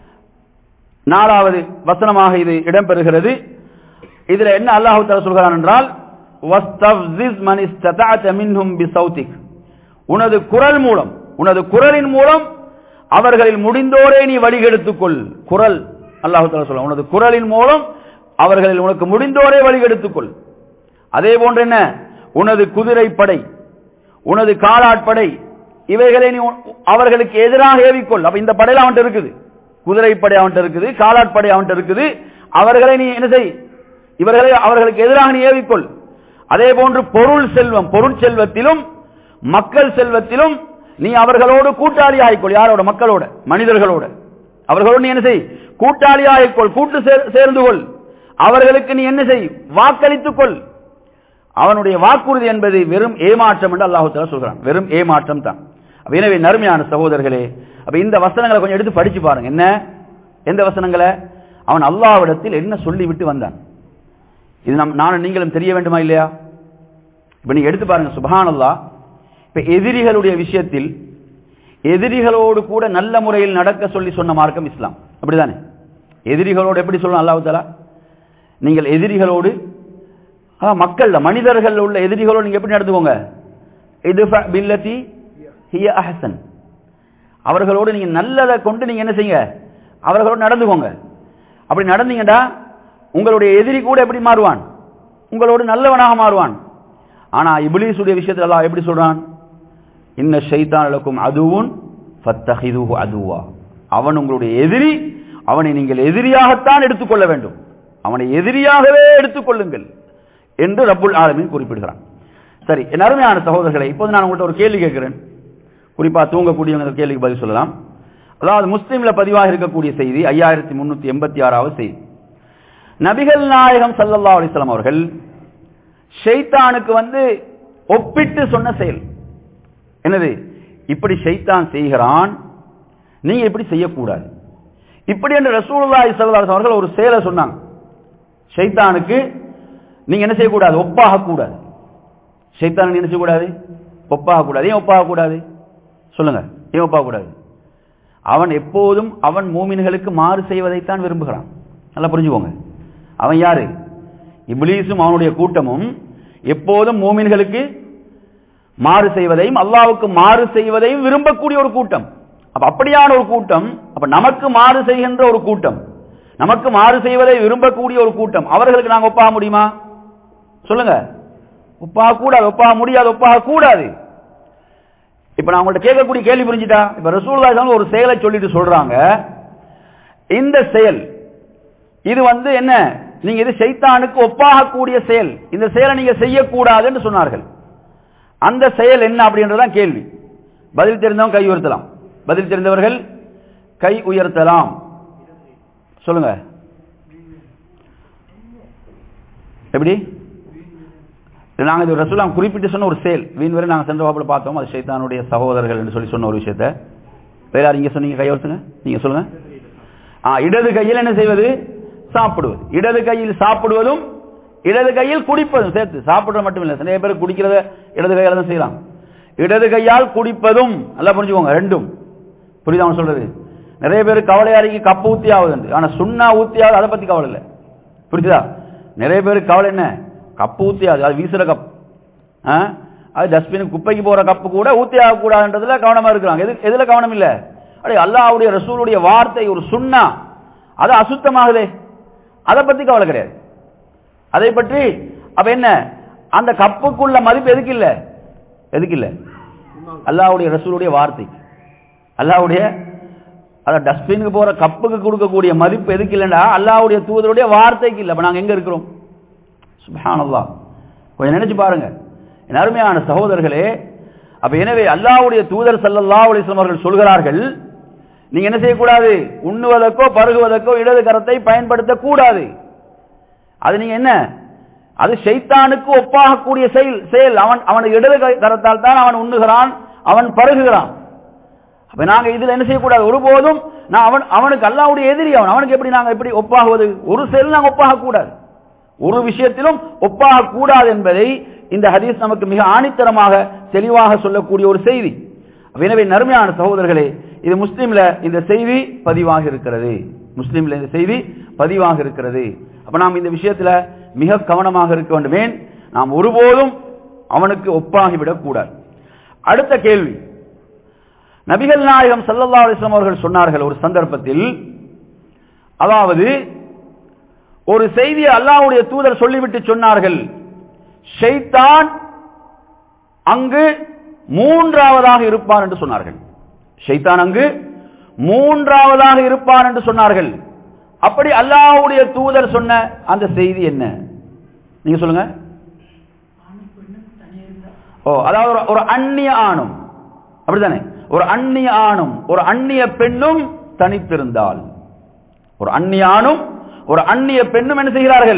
நாலாவது வசனமாக இது இடம்பெறுகிறது இதுல என்ன அல்லாஹ் தஆலா சொல்கிறான் என்றால் வஸ்தஃசிஸ் மன் இஸ்ததஅத மின்ஹும் பிஸௌதிக் உனது குரல் மூலம் உனது குரலின் மூலம் அவர்களில் முடிந்தோரே நீ வழிகெடுத்துக்கொள் குரல் அல்லாஹு தாலா சொல்ல உனது குரலின் மூலம் அவர்களில் உனக்கு முடிந்தோரே வழிகெடுத்துக்கொள் அதே போன்று என்ன உனது குதிரைப்படை உனது காலாட்படை இவைகளை நீ உன்- அவர்களுக்கு எதிராக ஏவிக்கொள் அப்ப இந்த படையில அவன்கிட்ட இருக்குது குதிரைப்படை அவன்கிட்ட இருக்குது காலாட்படை அவன்கிட்ட இருக்குது அவர்களை நீ என்ன செய் இவர்களை அவர்களுக்கு எதிராக நீ ஏவிக்கொள் அதே போன்று பொருள் செல்வம் பொருள் செல்வத்திலும் மக்கள் செல்வத்திலும் நீ அவர்களோடு கூட்டாளி ஆயிக்கொள் யாரோட மக்களோட மனிதர்களோட அவர்களோடு நீ என்ன செய் கூட்டாளி ஆயிக்கொள் கூட்டு சேர்- சேர்ந்து கொள் அவர்களுக்கு நீ என்ன செய் வாக்களித்துக் கொள் அவனுடைய வாக்குறுதி என்பது வெறும் ஏமாற்றம் என்று அல்லாஹு தஆலா சொல்கிறான் வெறும் ஏமாற்றம் தான் அப்ப எனவே நறுமையான சகோதரர்களே அப்ப இந்த வசனங்களை கொஞ்சம் எடுத்து படிச்சு பாருங்க என்ன எந்த வசனங்களை அவன் அல்லாஹ்விடத்தில் என்ன சொல்லிவிட்டு வந்தான் இது நம் நானும் நீங்களும் தெரிய வேண்டுமா இல்லையா இப்ப நீங்க எடுத்து பாருங்க சுபஹானல்லாஹ் இப்ப எதிரிகளுடைய விஷயத்தில் எதிரிகளோடு கூட நல்ல முறையில் நடக்க சொல்லி சொன்ன மார்க்கம் இஸ்லாம் அப்படிதானே எதிரிகளோடு எப்படி சொல்லணும் அல்லாஹ் தஆலா நீங்கள் எதிரிகளோடு ஆ, மக்கள் மனிதர்கள் உள்ள எதிரிகளோடு நீங்க எப்படி நடந்துக்கோங்க இது பில்லதி ஹிய அஹசன் அவர்களோடு நீங்க நல்லதை கொண்டு நீங்க என்ன செய்யுங்க அவர்களோடு நடந்துக்கோங்க அப்படி நடந்தீங்கடா உங்களுடைய எதிரி கூட எப்படி மாறுவான் உங்களோடு நல்லவனாக மாறுவான் ஆனா இப்லீஸுடைய விஷயத்துல அல்லாஹ் எப்படி சொல்றான் இன்ன ஷைத்தான் லக்கும் அதுவும் ஃபத்தஹிதுஹு அதுவா அவன் உங்களுடைய எதிரி அவனை நீங்கள் எதிரியாகத்தான் எடுத்துக்கொள்ள வேண்டும் அவனை எதிரியாகவே எடுத்துக்கொள்ளுங்கள் என்று ரப்புல் ஆலமீன் குறிப்பிடுகிறான் சரி என் அருமையான சகோதரர்களை இப்போது நான் உங்கள்கிட்ட ஒரு கேள்வி கேட்கிறேன் குறிப்பா தூங்கக்கூடியவங்க இந்த கேள்விக்கு பதில் சொல்லலாம் அதாவது முஸ்லீம்ல பதிவாக இருக்கக்கூடிய செய்தி ஐயாயிரத்தி முன்னூத்தி எண்பத்தி ஆறாவது செய்தி நபிகள் நாயகம் ஸல்லல்லாஹு அலைஹி வஸல்லம் அவர்கள் ஷைத்தானுக்கு வந்து ஒப்பிட்டு சொன்ன செயல் என்னது இப்படி ஷைத்தான் செய்கிறான் நீங்க இப்படி செய்யக்கூடாது இப்படி என்று ரசூலுல்லாஹி ஸல்லல்லாஹு அலைஹி வஸல்லம் அவர்கள் ஒரு செயலை சொன்னாங்க ஷைத்தானுக்கு நீங்க என்ன செய்யக்கூடாது ஒப்பாக கூடாது ஷைத்தானுக்கு என்ன செய்யக்கூடாது ஒப்பாக கூடாது ஏன் ஒப்பாக கூடாது சொல்லுங்க ஏன் ஒப்பாக கூடாது அவன் எப்போதும் அவன் மூமின்களுக்கு மாறு செய்வதைத்தான் விரும்புகிறான் நல்லா புரிஞ்சுக்கோங்க அவன் யாரு இப்லீஸும் அவனுடைய கூட்டமும் எப்போதும் மூமின்களுக்கு மாறு செய்வதையும் அல்லாவுக்கு மாறு செய்வதையும் விரும்பக்கூடிய ஒரு கூட்டம் அப்ப அப்படியான ஒரு கூட்டம் அப்ப நமக்கு மாறு செய்கின்ற ஒரு கூட்டம் நமக்கு மாறு செய்வதை விரும்பக்கூடிய ஒரு கூட்டம் அவர்களுக்கு நாங்க ஒப்பாக முடியுமா சொல்லுங்க ஒப்பாக கூடாது ஒப்பாக முடியாது ஒப்பாக கூடாது இப்ப நான் உங்கள்ட்ட கேட்கக்கூடிய கேள்வி புரிஞ்சுட்டா இப்ப ரசூலுல்லாஹி ஒரு செயலை சொல்லிட்டு சொல்றாங்க இந்த செயல் இது வந்து என்ன நீங்க இது சைத்தானுக்கு ஒப்பாக கூடிய செயல் இந்த செயலை நீங்க செய்யக்கூடாது என்று சொன்னார்கள் அந்த செயல் என்ன அப்படின்றதான் கேள்வி பதில் தெரிந்தவங்க கை உயர்த்தலாம் பதில் தெரிந்தவர்கள் கை உயர்த்தலாம் சொல்லுங்க எப்படி இது நாங்க இது ரசூலாம் குறிப்பிட்டு சொன்ன ஒரு செயல் வீண் வரை நாங்க சென்ற வாப்பில் பார்த்தோம் அது சைத்தானுடைய சகோதரர்கள் என்று சொல்லி சொன்ன ஒரு விஷயத்த வேற யார் இங்க சொன்னீங்க கை உயர்த்துங்க நீங்க சொல்லுங்க ஆ இடது கையில் என்ன செய்வது சாப்பிடுவது இடது கையில் சாப்பிடுவதும் இடது கையில் குடிப்பதும் சேர்த்து சாப்பிடுறது மட்டும் இல்லை நிறைய பேர் குடிக்கிறத இடது கையால தான் செய்யலாம் இடது கையால் குடிப்பதும் நல்லா புரிஞ்சுக்கோங்க ரெண்டும் புரியுதா அவன் சொல்றது நிறைய பேர் கவலையாரிக்கு கப்பு ஊத்தி ஆகுது ஆனா சுண்ணா ஊத்தி ஆகுது அதை பத்தி கவலை இல்லை புரியுதா நிறைய பேருக்கு கவலை என்ன கப்பு ஊத்தி ஆகுது அது வீசுற கப் ஆ? அது டஸ்ட்பின் குப்பைக்கு போற கப்பு கூட ஊத்தி ஆகக்கூடாதுன்றதுல கவனமா இருக்கிறாங்க எது எதுல கவனம் இல்ல அடே அல்லாஹ்வுடைய ரசூலுடைய வார்த்தை ஒரு சுண்ணா அது அசுத்தமாகுதே அதை பத்தி கவலை கிடையாது அதை பற்றி அப்ப என்ன அந்த கப்புக்குள்ள மதிப்பு எதுக்கு இல்ல எதுக்கு இல்ல அல்லாஹ்வுடைய ரசூலுடைய வார்த்தை அல்லாஹ்வுடைய அத டஸ்ட்பினுக்கு போற கப்புக்கு கொடுக்கக்கூடிய மதிப்பு எதுக்கு இல்லைன்னா அல்லாஹ்வுடைய தூதருடைய வார்த்தைக்கு இல்லை அப்ப நாங்க எங்க இருக்கிறோம் சுப்ஹானல்லாஹ் கொஞ்சம் நினைச்சு பாருங்க என் அருமையான சகோதரர்களே அப்ப எனவே அல்லாஹ்வுடைய தூதர் ஸல்லல்லாஹு அலைஹி வஸல்லம் அவர்கள் சொல்கிறார்கள் நீங்க என்ன செய்யக்கூடாது உண்ணுவதற்கோ பருகுவதற்கோ இடது கரத்தை பயன்படுத்த கூடாது அது நீங்க என்ன அது ஷைத்தானுக்கு ஒப்பாகக்கூடிய செயல் செயல் அவன் அவன் இடது கை- கரத்தால் தான் அவன் உண்ணுகிறான் அவன் பருகுகிறான் அப்ப நாங்க இதுல என்ன செய்யக்கூடாது ஒருபோதும் நான் அவன் அவனுக்கு அல்லாவுடைய எதிரி அவன் அவனுக்கு எப்படி நாங்க எப்படி ஒப்பாகுவது ஒரு செயல் நாங்க ஒப்பாக கூடாது ஒரு விஷயத்திலும் ஒப்பாக கூடாது என்பதை இந்த ஹதீஸ் நமக்கு மிக ஆணித்தரமாக தெளிவாக சொல்லக்கூடிய ஒரு செய்தி அப்ப எனவே நறுமையான சகோதரர்களே இது முஸ்லிம்ல இந்த செய்தி பதிவாக இருக்கிறது முஸ்லிம்ல இந்த செய்தி பதிவாக இருக்கிறது அப்ப நாம் இந்த விஷயத்துல மிக கவனமாக இருக்க வேண்டுமே நாம் ஒருபோதும் அவனுக்கு ஒப்பாகிவிடக் கூடாது அடுத்த கேள்வி நபிகள் நாயகம் சல்லல்லா அலிஸ்லாம் அவர்கள் சொன்னார்கள் ஒரு சந்தர்ப்பத்தில் அதாவது ஒரு செய்தியை அல்லாஹ்வுடைய தூதர் சொல்லிவிட்டு சொன்னார்கள் ஷைத்தான் அங்கு மூன்றாவதாக இருப்பான் என்று சொன்னார்கள் ஷைத்தான் அங்கு மூன்றாவதாக இருப்பான் என்று சொன்னார்கள் அப்படி அல்லாஹ்வுடைய தூதர் சொன்ன அந்த செய்தி என்ன நீங்க சொல்லுங்க ஓ அதாவது ஒரு- ஒரு அந்நிய ஆணும் அப்படித்தானே ஒரு அந்நிய ஆணும் ஒரு அந்நிய பெண்ணும் தனித்திருந்தால் ஒரு அந்நிய ஆணும் ஒரு அந்நிய பெண்ணும் என்ன செய்கிறார்கள்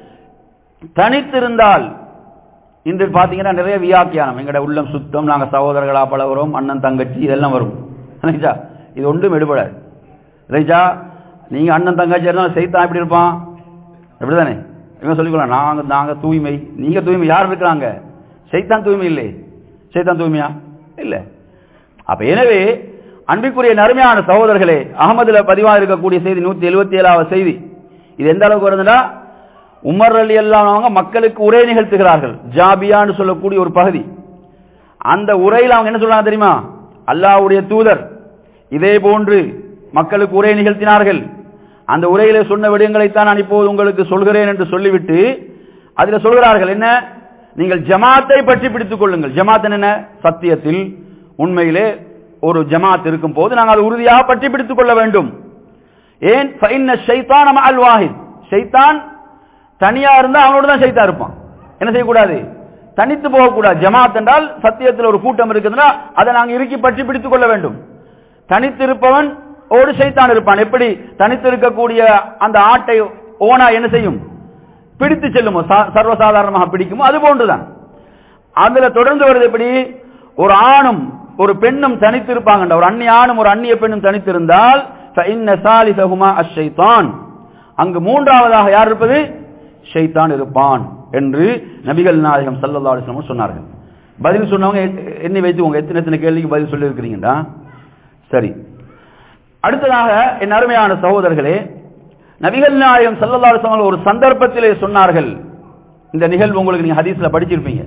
தனித்திருந்தால் இன்று பாத்தீங்கன்னா நிறைய வியாக்கியானம் எங்கட உள்ளம் சுத்தம் நாங்க சகோதரர்களா பழகுறோம் அண்ணன் தங்கச்சி இதெல்லாம் வரும் ரைட்டா இது ஒன்றும் எடுபடாது ரைட்டா நீங்க அண்ணன் தங்கச்சி இருந்தாலும் செய்தான் எப்படி இருப்பான் அப்படிதானே இவங்க சொல்லிக்கலாம் நாங்க நாங்க தூய்மை நீங்க தூய்மை யார் இருக்கிறாங்க சைத்தான் தூய்மை இல்லை சைத்தான் தூய்மையா இல்ல அப்ப எனவே அன்பிற்குரிய நறுமையான சகோதரர்களே அகமதுல பதிவா இருக்கக்கூடிய செய்தி நூத்தி எழுபத்தி ஏழாவது செய்தி இது எந்த அளவுக்கு வருதுன்னா உமர் அலி அல்லாமவங்க மக்களுக்கு உரை நிகழ்த்துகிறார்கள் ஜாபியான்னு சொல்லக்கூடிய ஒரு பகுதி அந்த உரையில் அவங்க என்ன சொல்றாங்க தெரியுமா அல்லாஹ்வுடைய தூதர் இதே போன்று மக்களுக்கு உரை நிகழ்த்தினார்கள் அந்த உரையில சொன்ன விடயங்களைத்தான் நான் இப்போது உங்களுக்கு சொல்கிறேன் என்று சொல்லிவிட்டு அதுல சொல்கிறார்கள் என்ன நீங்கள் ஜமாத்தை பற்றி பிடித்துக் கொள்ளுங்கள் ஜமாத் என்ன சத்தியத்தில் உண்மையிலே ஒரு ஜமாத் இருக்கும் போது நாங்கள் அதை உறுதியாக பற்றி பிடித்துக் கொள்ள வேண்டும் ஏன் ஃபைன்ன ஷைத்தான் அல் வாஹித் ஷைத்தான் தனியா இருந்தா அவனோட தான் ஷைத்தான் இருப்பான் என்ன செய்யக்கூடாது தனித்து போகக்கூடாது ஜமாத் என்றால் சத்தியத்தில் ஒரு கூட்டம் இருக்குதுன்னா அதை நாங்கள் இறுக்கி பற்றி பிடித்துக் கொள்ள வேண்டும் தனித்து இருப்பவன் ஓடு சைத்தான் இருப்பான் எப்படி தனித்து இருக்கக்கூடிய அந்த ஆட்டை ஓனா என்ன செய்யும் பிடித்து செல்லுமோ சா- சர்வசாதாரணமாக பிடிக்குமோ அது போன்றுதான் அதுல தொடர்ந்து வருது எப்படி ஒரு ஆணும் ஒரு பெண்ணும் தனித்து இருப்பாங்க ஒரு அந்நிய ஆணும் ஒரு அந்நிய பெண்ணும் தனித்திருந்தால் فَإِنَّ ثَالِثَهُمَا الشَّيْطَانُ அங்கு மூன்றாவதாக யார் இருப்பது ஷைத்தான் இருப்பான் என்று நபிகள் நாயகம் ஸல்லல்லாஹு அலைஹி வஸல்லம் சொன்னார்கள் பதில் சொன்னவங்க எ- எண்ணி வைத்துக்கோங்க எத்தனை எத்தனை கேள்விக்கு பதில் சொல்லி இருக்கிறீங்கடா சரி அடுத்ததாக என் அருமையான சகோதரர்களே நபிகள் நாயகம் ஸல்லல்லாஹு அலைஹி வஸல்லம் ஒரு சந்தர்ப்பத்திலே சொன்னார்கள் இந்த நிகழ்வு உங்களுக்கு நீங்க ஹதீஸ்ல படிச்சிருப்பீங்க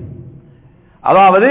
அதாவது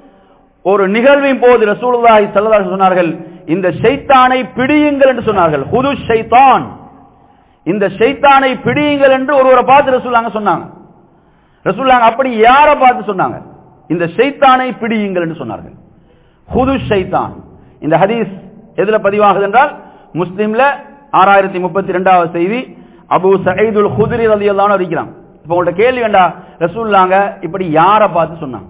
ஒரு நிகழ்வின் போது ரசூலுல்லாஹி ஸல்லல்லாஹு அலைஹி சொன்னார்கள் இந்த ஷைத்தானை பிடியுங்கள் என்று சொன்னார்கள் ஹுது ஷைத்தான் இந்த ஷைத்தானை பிடியுங்கள் என்று ஒருவரை பார்த்து ரசூலுல்லாஹ் சொன்னாங்க ரசூலுல்லாஹ் அப்படி யாரை பார்த்து சொன்னாங்க இந்த ஷைத்தானை பிடியுங்கள் என்று சொன்னார்கள் ஹுது ஷைத்தான் இந்த ஹதீஸ் எதுல பதிவாகுது என்றால் முஸ்லிம்ல ஆறாயிரத்தி முப்பத்தி ரெண்டாவது செய்தி அபு சயீதுல் ஹுதுரி ரலியல்லாஹு அன்ஹு இருக்கிறான் இப்போ உங்கள்ட்ட கேள்வி வேண்டா ரசூலுல்லாங்க இப்படி யாரை பார்த்து சொன்னாங்க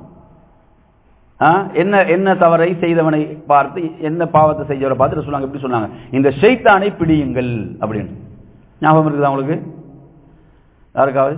ஆ, என்ன என்ன தவறை செய்தவனை பார்த்து என்ன பாவத்தை செய்தவரை பார்த்து ரசூலுல்லாஹ் எப்படி சொன்னாங்க இந்த ஷைத்தானை பிடியுங்கள் அப்படின்னு ஞாபகம் இருக்குதா உங்களுக்கு யாருக்காவது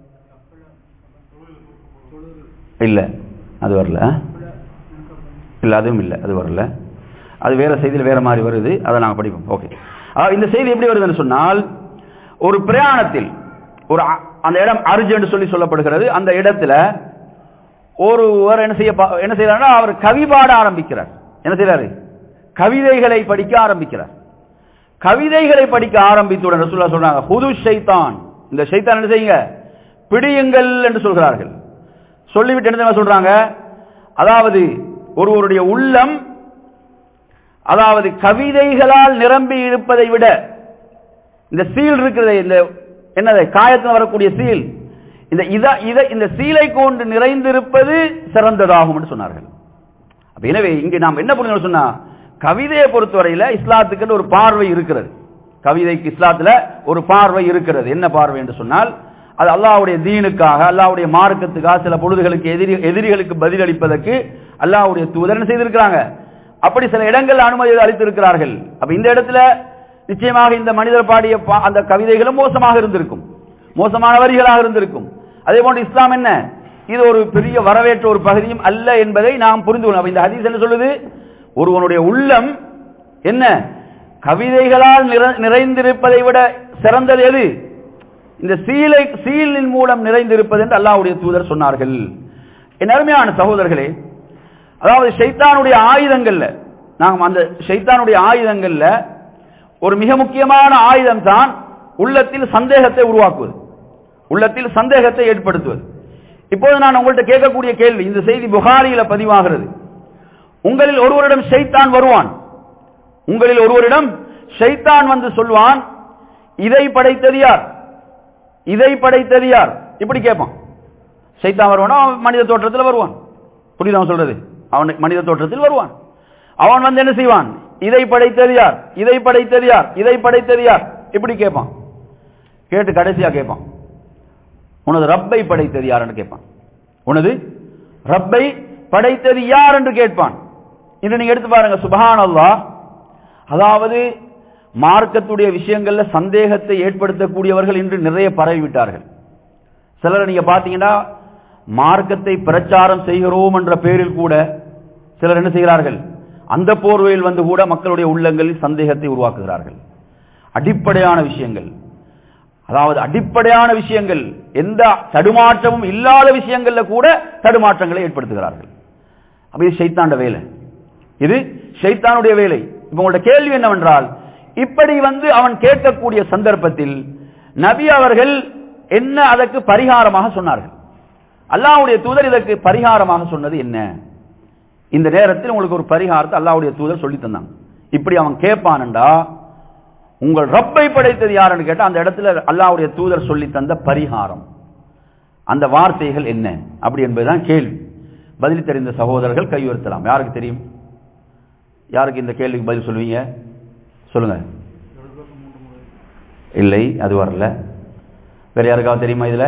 இல்ல அது வரல ஆ? இல்ல அதுவும் இல்ல அது வரல அது வேற செய்தியில் வேற மாதிரி வருது அதை நாங்க படிப்போம் ஓகே இந்த செய்தி எப்படி வருதுன்னு சொன்னால் ஒரு பிரயாணத்தில் ஒரு அ- அந்த இடம் அர்ஜென்ட் சொல்லி சொல்லப்படுகிறது அந்த இடத்துல ஒருவர் என்ன செய்ய பா- என்ன செய்யறாருன்னா அவர் கவி பாட ஆரம்பிக்கிறார் என்ன செய்யறாரு கவிதைகளை படிக்க ஆரம்பிக்கிறார் கவிதைகளை படிக்க ஆரம்பித்தவுடன் ரசூலுல்லாஹ் சொல்றாங்க ஹுது ஷைத்தான் இந்த ஷைத்தான் என்ன செய்யுங்க பிடியுங்கள் என்று சொல்கிறார்கள் சொல்லிவிட்டு என்ன தெரியுமா சொல்றாங்க அதாவது ஒருவருடைய உள்ளம் அதாவது கவிதைகளால் நிரம்பி இருப்பதை விட இந்த சீல் இருக்கிறது இந்த என்னது காயத்தில் வரக்கூடிய சீல் இந்த இத இத இந்த சீலை கொண்டு நிறைந்திருப்பது சிறந்ததாகும் என்று சொன்னார்கள் அப்ப எனவே இங்கே நாம் என்ன புரிஞ்சு சொன்னா கவிதையை பொறுத்தவரையில இஸ்லாத்துக்கு ஒரு பார்வை இருக்கிறது கவிதைக்கு இஸ்லாத்துல ஒரு பார்வை இருக்கிறது என்ன பார்வை என்று சொன்னால் அது அல்லாஹ்வுடைய தீனுக்காக அல்லாஹ்வுடைய மார்க்கத்துக்காக சில பொழுதுகளுக்கு எதிரி எதிரிகளுக்கு பதிலளிப்பதற்கு அல்லாஹ்வுடைய தூதர் என்ன செய்திருக்கிறாங்க அப்படி சில இடங்கள் அனுமதி அளித்திருக்கிறார்கள் அப்ப இந்த இடத்துல நிச்சயமாக இந்த மனிதர் பாடிய பா- அந்த கவிதைகளும் மோசமாக இருந்திருக்கும் மோசமான வரிகளாக இருந்திருக்கும் அதே போன்று இஸ்லாம் என்ன இது ஒரு பெரிய வரவேற்ற ஒரு பகுதியும் அல்ல என்பதை நாம் புரிந்து கொள்ளணும் அப்ப இந்த ஹதீஸ் என்ன சொல்லுது ஒருவனுடைய உள்ளம் என்ன கவிதைகளால் நிற- நிறைந்திருப்பதை விட சிறந்தது எது இந்த சீலை சீலின் மூலம் நிறைந்திருப்பது என்று அல்லாஹ்வுடைய தூதர் சொன்னார்கள் என் அருமையான சகோதரர்களே அதாவது ஷைத்தானுடைய ஆயுதங்கள்ல நாம் அந்த ஷைத்தானுடைய ஆயுதங்கள்ல ஒரு மிக முக்கியமான ஆயுதம் தான் உள்ளத்தில் சந்தேகத்தை உருவாக்குவது உள்ளத்தில் சந்தேகத்தை ஏற்படுத்துவது இப்போது நான் உங்கள்ட்ட கேட்கக்கூடிய கேள்வி இந்த செய்தி புகாரியில பதிவாகிறது உங்களில் ஒருவரிடம் ஷைத்தான் வருவான் உங்களில் ஒருவரிடம் ஷைத்தான் வந்து சொல்வான் இதை படைத்தது யார் இதை படைத்தது யார் இப்படி கேட்பான் ஷைத்தான் வருவானா அவன் மனித தோற்றத்தில் வருவான் புரியுதா அவன் சொல்றது அவன் மனித தோற்றத்தில் வருவான் அவன் வந்து என்ன செய்வான் இதை படைத்தது யார் இதை படைத்தது யார் இதை படைத்தது யார் இப்படி கேட்பான் கேட்டு கடைசியா கேட்பான் உனது ரப்பை படைத்தது யார் என்று கேட்பான் உனது ரப்பை படைத்தது யார் என்று கேட்பான் இன்று நீங்க எடுத்து பாருங்க சுபஹான் அல்லாஹ் அதாவது மார்க்கத்துடைய விஷயங்கள்ல சந்தேகத்தை ஏற்படுத்தக்கூடியவர்கள் இன்று நிறைய பரவி விட்டார்கள் சிலர் நீங்க பாத்தீங்கன்னா மார்க்கத்தை பிரச்சாரம் செய்கிறோம் என்ற பேரில் கூட சிலர் என்ன செய்கிறார்கள் அந்த போர்வையில் வந்து கூட மக்களுடைய உள்ளங்களில் சந்தேகத்தை உருவாக்குகிறார்கள் அடிப்படையான விஷயங்கள் அதாவது அடிப்படையான விஷயங்கள் எந்த தடுமாற்றமும் இல்லாத விஷயங்கள்ல கூட தடுமாற்றங்களை ஏற்படுத்துகிறார்கள் அப்ப இது ஷைத்தாண்ட வேலை இது ஷைத்தானுடைய வேலை இப்ப உங்களோட கேள்வி என்னவென்றால் இப்படி வந்து அவன் கேட்கக்கூடிய சந்தர்ப்பத்தில் நபி அவர்கள் என்ன அதற்கு பரிகாரமாக சொன்னார்கள் அல்லாஹ்வுடைய தூதர் இதற்கு பரிகாரமாக சொன்னது என்ன இந்த நேரத்தில் உங்களுக்கு ஒரு பரிகாரத்தை அல்லாஹ்வுடைய தூதர் சொல்லி தந்தாங்க இப்படி அவன் கேட்பான்டா உங்கள் ரப்பை படைத்தது யாருன்னு கேட்டா அந்த இடத்துல அல்லாஹ்வுடைய தூதர் சொல்லி தந்த பரிகாரம் அந்த வார்த்தைகள் என்ன அப்படி என்பதுதான் கேள்வி பதில் தெரிந்த சகோதரர்கள் கையுறுத்தலாம் யாருக்கு தெரியும் யாருக்கு இந்த கேள்விக்கு பதில் சொல்லுவீங்க சொல்லுங்க இல்லை அது வரல வேற யாருக்காவது தெரியுமா இதுல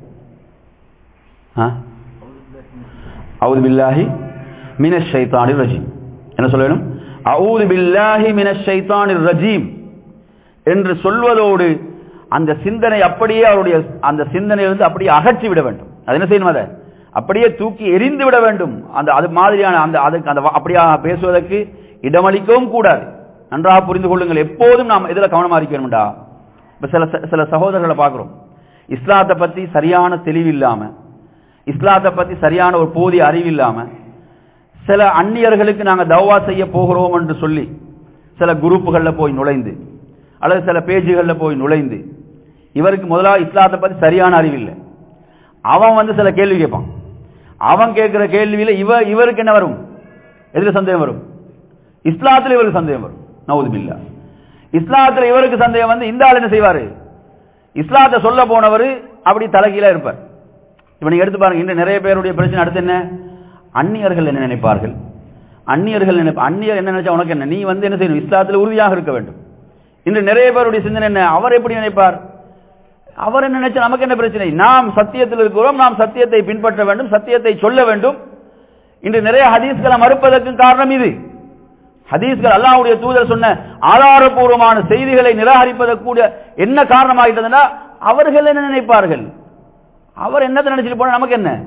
அவுது பில்லாஹி மினஷ் ஷைத்தானிர் ரஜீம் என்ன சொல்ல வேணும் அவுது பில்லாஹி மினஷ் ஷைத்தானிர் ரஜீம் என்று சொல்வதோடு அந்த சிந்தனை அப்படியே அவருடைய அந்த சிந்தனையிலிருந்து அப்படியே அகற்றி விட வேண்டும் அது என்ன செய்யணும் அதை அப்படியே தூக்கி எரிந்து விட வேண்டும் அந்த அது மாதிரியான அந்த அதுக்கு அந்த அப்படியா பேசுவதற்கு இடமளிக்கவும் கூடாது நன்றாக புரிந்து கொள்ளுங்கள் எப்போதும் நாம் இதில் கவனமா இருக்க வேணும்டா இப்ப சில சில சகோதரர்களை பார்க்கிறோம் இஸ்லாத்தை பத்தி சரியான தெளிவு இல்லாம இஸ்லாத்தை பத்தி சரியான ஒரு போதிய அறிவு இல்லாம சில அந்நியர்களுக்கு நாங்க தவா செய்ய போகிறோம் என்று சொல்லி சில குரூப்புகள்ல போய் நுழைந்து அல்லது சில பேஜுகள்ல போய் நுழைந்து இவருக்கு முதலாக இஸ்லாத்தை பத்தி சரியான அறிவு இல்லை அவன் வந்து சில கேள்வி கேட்பான் அவன் கேட்கிற கேள்வியில இவ இவருக்கு என்ன வரும் எதுல சந்தேகம் வரும் இஸ்லாத்துல இவருக்கு சந்தேகம் வரும் நவுது பில்லா இஸ்லாத்துல இவருக்கு சந்தேகம் வந்து இந்த ஆள் என்ன செய்வாரு இஸ்லாத்தை சொல்ல போனவர் அப்படி தலைகீழா இருப்பார் இப்ப நீங்க எடுத்து பாருங்க இன்று நிறைய பேருடைய பிரச்சனை அடுத்து என்ன அந்நியர்கள் என்ன நினைப்பார்கள் அந்நியர்கள் நினைப்ப அந்நியர் என்ன நினைச்சா உனக்கு என்ன நீ வந்து என்ன செய்யணும் இஸ்லாத்தில் உறுதியாக இருக்க வேண்டும் இன்று நிறைய பேருடைய சிந்தனை என்ன அவர் எப்படி நினைப்பார் அவர் என்ன நினைச்சா நமக்கு என்ன பிரச்சனை நாம் சத்தியத்தில் இருக்கிறோம் நாம் சத்தியத்தை பின்பற்ற வேண்டும் சத்தியத்தை சொல்ல வேண்டும் இன்று நிறைய ஹதீஸ்களை மறுப்பதற்கு காரணம் இது ஹதீஸ்கள் அல்லாஹ்வுடைய தூதர் சொன்ன ஆதாரபூர்வமான செய்திகளை நிராகரிப்பதற்கு கூட என்ன காரணமாகிட்டதுன்னா அவர்கள் என்ன நினைப்பார்கள் அவர் என்னத்தை நினைச்சிட்டு போன நமக்கு என்ன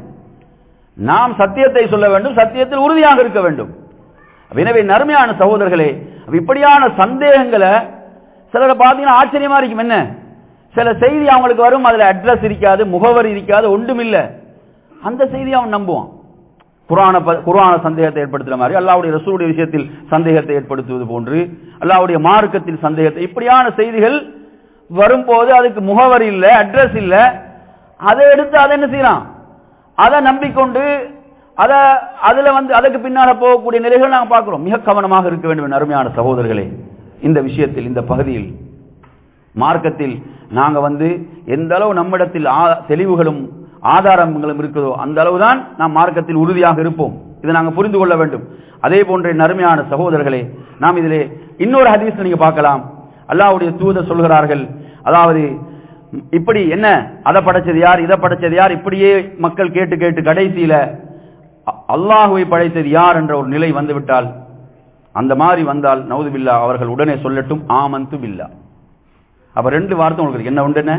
நாம் சத்தியத்தை சொல்ல வேண்டும் சத்தியத்தில் உறுதியாக இருக்க வேண்டும் எனவே நறுமையான சகோதரர்களே இப்படியான சந்தேகங்களை சிலரை பார்த்தீங்கன்னா ஆச்சரியமா இருக்கும் என்ன சில செய்தி அவங்களுக்கு வரும் அதுல அட்ரஸ் இருக்காது முகவரி இருக்காது ஒன்றும் இல்ல அந்த செய்தியை அவன் நம்புவான் குரான குரான சந்தேகத்தை ஏற்படுத்துற மாதிரி அல்லாவுடைய ரசூலுடைய விஷயத்தில் சந்தேகத்தை ஏற்படுத்துவது போன்று அல்லாவுடைய மார்க்கத்தில் சந்தேகத்தை இப்படியான செய்திகள் வரும்போது அதுக்கு முகவரி இல்ல அட்ரஸ் இல்ல அதை எடுத்து அதை என்ன செய்யலாம் அதை நம்பிக்கொண்டு அத அதுல வந்து அதுக்கு பின்னால போகக்கூடிய நிலைகள் நாங்கள் பார்க்கிறோம் மிக கவனமாக இருக்க வேண்டும் அருமையான சகோதரர்களே இந்த விஷயத்தில் இந்த பகுதியில் மார்க்கத்தில் நாங்க வந்து எந்த அளவு நம்மிடத்தில் தெளிவுகளும் ஆதாரங்களும் இருக்கிறதோ அந்த அளவுதான் நாம் மார்க்கத்தில் உறுதியாக இருப்போம் இதை நாங்கள் புரிந்து கொள்ள வேண்டும் அதே போன்ற நறுமையான சகோதரர்களே நாம் இதிலே இன்னொரு ஹதீஸ் நீங்க பார்க்கலாம் அல்லாவுடைய தூதர் சொல்கிறார்கள் அதாவது இப்படி என்ன அதை படைச்சது யார் இதை படைச்சது யார் இப்படியே மக்கள் கேட்டு கேட்டு கடைசியில அல்லாஹுவை படைத்தது யார் என்ற ஒரு நிலை வந்துவிட்டால் அந்த மாதிரி வந்தால் நவுது பில்லா அவர்கள் உடனே சொல்லட்டும் ஆமந்து பில்லா அப்ப ரெண்டு வார்த்தை உங்களுக்கு என்ன உண்டு என்ன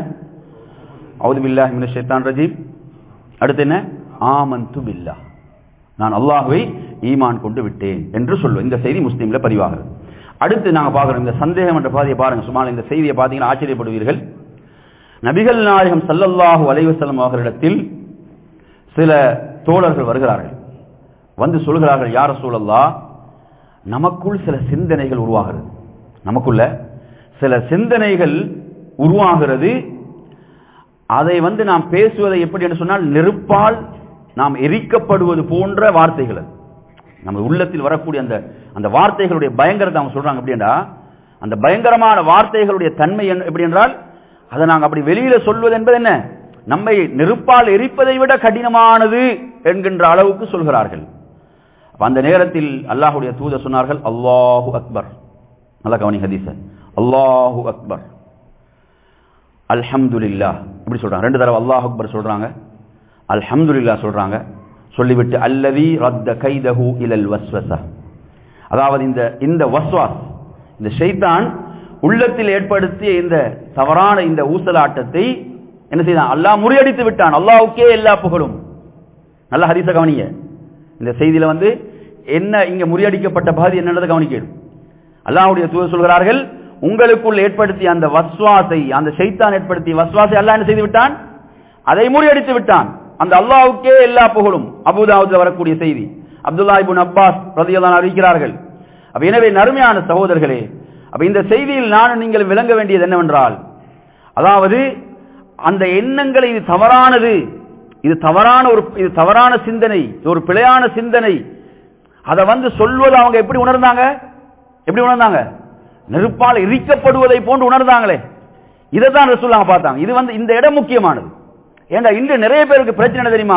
அவுது பில்லா மின ஷைத்தான் ரஜீம் அடுத்து என்ன ஆமந்து பில்லா நான் அல்லாஹுவை ஈமான் கொண்டு விட்டேன் என்று சொல்லுவேன் இந்த செய்தி முஸ்லீம்ல பதிவாகிறது அடுத்து நாங்க பார்க்கிறோம் இந்த சந்தேகம் என்ற பாதையை பாருங்க சுமார் இந்த செய்தியை பார்த்தீங்கன்னா ஆச்சரியப்படுவீர்கள் நபிகள் நாயகம் சல்லல்லாஹு அலைவசல்லம் அவர்களிடத்தில் சில தோழர்கள் வருகிறார்கள் வந்து சொல்கிறார்கள் யார சூழல்லா நமக்குள் சில சிந்தனைகள் உருவாகிறது நமக்குள்ள சில சிந்தனைகள் உருவாகிறது அதை வந்து நாம் பேசுவதை எப்படி என்று சொன்னால் நெருப்பால் நாம் எரிக்கப்படுவது போன்ற வார்த்தைகள் நம்ம உள்ளத்தில் வரக்கூடிய அந்த அந்த வார்த்தைகளுடைய பயங்கரத்தை அவங்க சொல்றாங்க அப்படின்னா அந்த பயங்கரமான வார்த்தைகளுடைய தன்மை என்ன- எப்படி என்றால் அதை நாங்கள் அப்படி வெளியில சொல்வது என்பது என்ன நம்மை நெருப்பால் எரிப்பதை விட கடினமானது என்கின்ற அளவுக்கு சொல்கிறார்கள் அப்ப அந்த நேரத்தில் அல்லாஹ்வுடைய தூதர் சொன்னார்கள் அல்லாஹு அக்பர் நல்லா கவனி ஹதீஸ அல்லாஹு அக்பர் அல்ஹம்துலில்லாஹ் இப்படி சொல்றாங்க ரெண்டு தடவை அல்லாஹ் அக்பர் சொல்றாங்க அல்ஹம்துலில்லாஹ் சொல்றாங்க சொல்லிவிட்டு அல்லதி ரத்த கைதஹு இலல் வஸ்வசா அதாவது இந்த இந்த வஸ்வாஸ் இந்த ஷைத்தான் உள்ளத்தில் ஏற்படுத்திய இந்த தவறான இந்த ஊசலாட்டத்தை என்ன செய்தான் அல்லாஹ் முறியடித்து விட்டான் அல்லாஹ்வுக்கே எல்லா புகழும் நல்ல ஹதீஸ கவனிங்க இந்த செய்தியில வந்து என்ன இங்க முறியடிக்கப்பட்ட பகுதி என்னன்றதை கவனிக்கணும் அல்லாஹ்வுடைய தூதர் சொல்கிறார்கள் உங்களுக்குள் ஏற்படுத்திய அந்த வஸ்வாசை அந்த ஷைத்தான் ஏற்படுத்திய வஸ்வாசை அல்லாஹ் என்ன செய்து விட்டான் அதை முறியடித்து விட்டான் அந்த அல்லாஹ்வுக்கே எல்லா புகழும் அபுதாவுல வரக்கூடிய செய்தி அப்துல்லா இப்னு அப்பாஸ் ரலியல்லாஹு அறிவிக்கிறார்கள் அப்ப எனவே நறுமையான சகோதரர்களே அப்ப இந்த செய்தியில் நானும் நீங்கள் விளங்க வேண்டியது என்னவென்றால் அதாவது அந்த எண்ணங்களை இது தவறானது இது தவறான ஒரு இது தவறான சிந்தனை இது ஒரு பிழையான சிந்தனை அதை வந்து சொல்வது அவங்க எப்படி உணர்ந்தாங்க எப்படி உணர்ந்தாங்க நெருப்பால் எரிக்கப்படுவதை போன்று உணர்ந்தாங்களே இதை தான் ரசூலுல்லாஹ் பார்த்தாங்க இது வந்து இந்த இடம் முக்கியமானது ஏண்டா இன்று நிறைய பேருக்கு பிரச்சனை என்ன தெரியுமா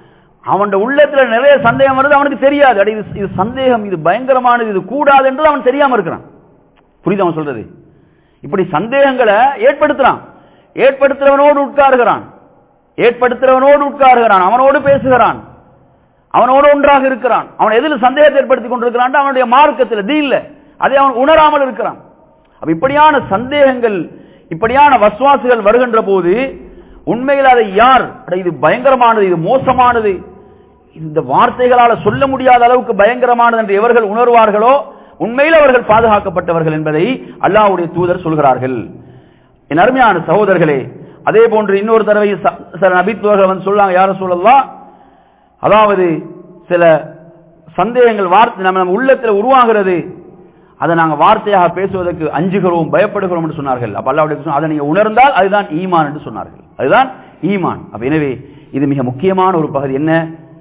அவன் உள்ளத்துல நிறைய சந்தேகம் வருது அவனுக்கு தெரியாது அட இது இது சந்தேகம் இது பயங்கரமானது இது கூடாது என்று அவன் தெரியாம இருக்கிறான் புரியுது அவன் சொல்றது இப்படி சந்தேகங்களை ஏற்படுத்துறான் ஏற்படுத்துறவனோடு உட்காருகிறான் ஏற்படுத்துறவனோடு உட்காருகிறான் அவனோடு பேசுகிறான் அவனோடு ஒன்றாக இருக்கிறான் அவன் எதில் சந்தேகத்தை ஏற்படுத்திக் கொண்டிருக்கிறான் அவனுடைய மார்க்கத்தில் தீன்ல அதை அவன் உணராமல் இருக்கிறான் அப்ப இப்படியான சந்தேகங்கள் இப்படியான வஸ்வாசுகள் வருகின்ற போது உண்மையில் அதை யார் அட இது பயங்கரமானது இது மோசமானது இந்த வார்த்தைகளால சொல்ல முடியாத அளவுக்கு பயங்கரமானது என்று எவர்கள் உணர்வார்களோ உண்மையில் அவர்கள் பாதுகாக்கப்பட்டவர்கள் என்பதை அல்லாஹ்வுடைய தூதர் சொல்கிறார்கள் என் அருமையான சகோதரர்களே அதே போன்று இன்னொரு தடவை ச- சில நபித்துவர்கள் வந்து சொல்றாங்க யார சொல்லலாம் அதாவது சில சந்தேகங்கள் வார்த்தை நம்ம நம்ம உள்ளத்தில் உருவாகிறது அதை நாங்க வார்த்தையாக பேசுவதற்கு அஞ்சுகிறோம் பயப்படுகிறோம் என்று சொன்னார்கள் அப்ப அல்லாஹ்வுடைய தூதர், அதை நீங்க உணர்ந்தால் அதுதான் ஈமான் என்று சொன்னார்கள் அதுதான் ஈமான் அப்ப எனவே இது மிக முக்கியமான ஒரு பகுதி என்ன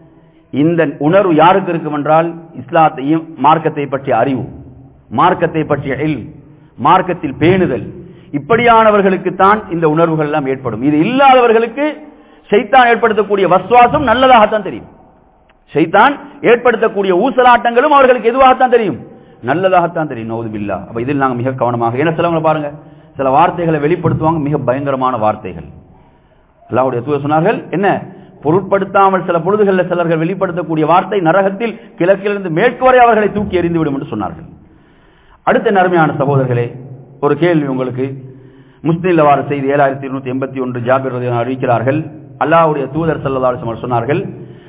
இந்த உணர்வு யாருக்கு இருக்கும் என்றால் இஸ்லாத்தையும் மார்க்கத்தை பற்றிய அறிவு மார்க்கத்தை பற்றிய இல் மார்க்கத்தில் பேணுதல் இப்படியானவர்களுக்கு தான் இந்த உணர்வுகள் எல்லாம் ஏற்படும் இது இல்லாதவர்களுக்கு ஷைத்தான் ஏற்படுத்தக்கூடிய வஸ்வாசம் நல்லதாகத்தான் தெரியும் ஷைத்தான் ஏற்படுத்தக்கூடிய ஊசலாட்டங்களும் அவர்களுக்கு எதுவாகத்தான் தெரியும் நல்லதாகத்தான் தெரியும் நவுது பில்லா அப்ப இதில் நாங்க மிக கவனமாக ஏன்னா சிலவங்களை பாருங்க சில வார்த்தைகளை வெளிப்படுத்துவாங்க மிக பயங்கரமான வார்த்தைகள் அல்லாஹ்வுடைய தூதர் சொன்னார்கள் என்ன பொருட்படுத்தாமல் சில பொழுதுகளில் சிலர்கள் வெளிப்படுத்தக்கூடிய வார்த்தை நரகத்தில் கிழக்கிலிருந்து மேற்கு வரை அவர்களை தூக்கி எறிந்துவிடும் என்று சொன்னார்கள் அடுத்த நறுமையான சகோதரர்களே ஒரு கேள்வி உங்களுக்கு முஸ்லிம்ல வார செய்தி ஏழாயிரத்தி இருநூத்தி எண்பத்தி ஒன்று ஜாபிர் ரலியல்லாஹு அறிவிக்கிறார்கள் அல்லாஹ்வுடைய தூதர் ஸல்லல்லாஹு அலைஹி வஸல்லம் சொன்னார்கள்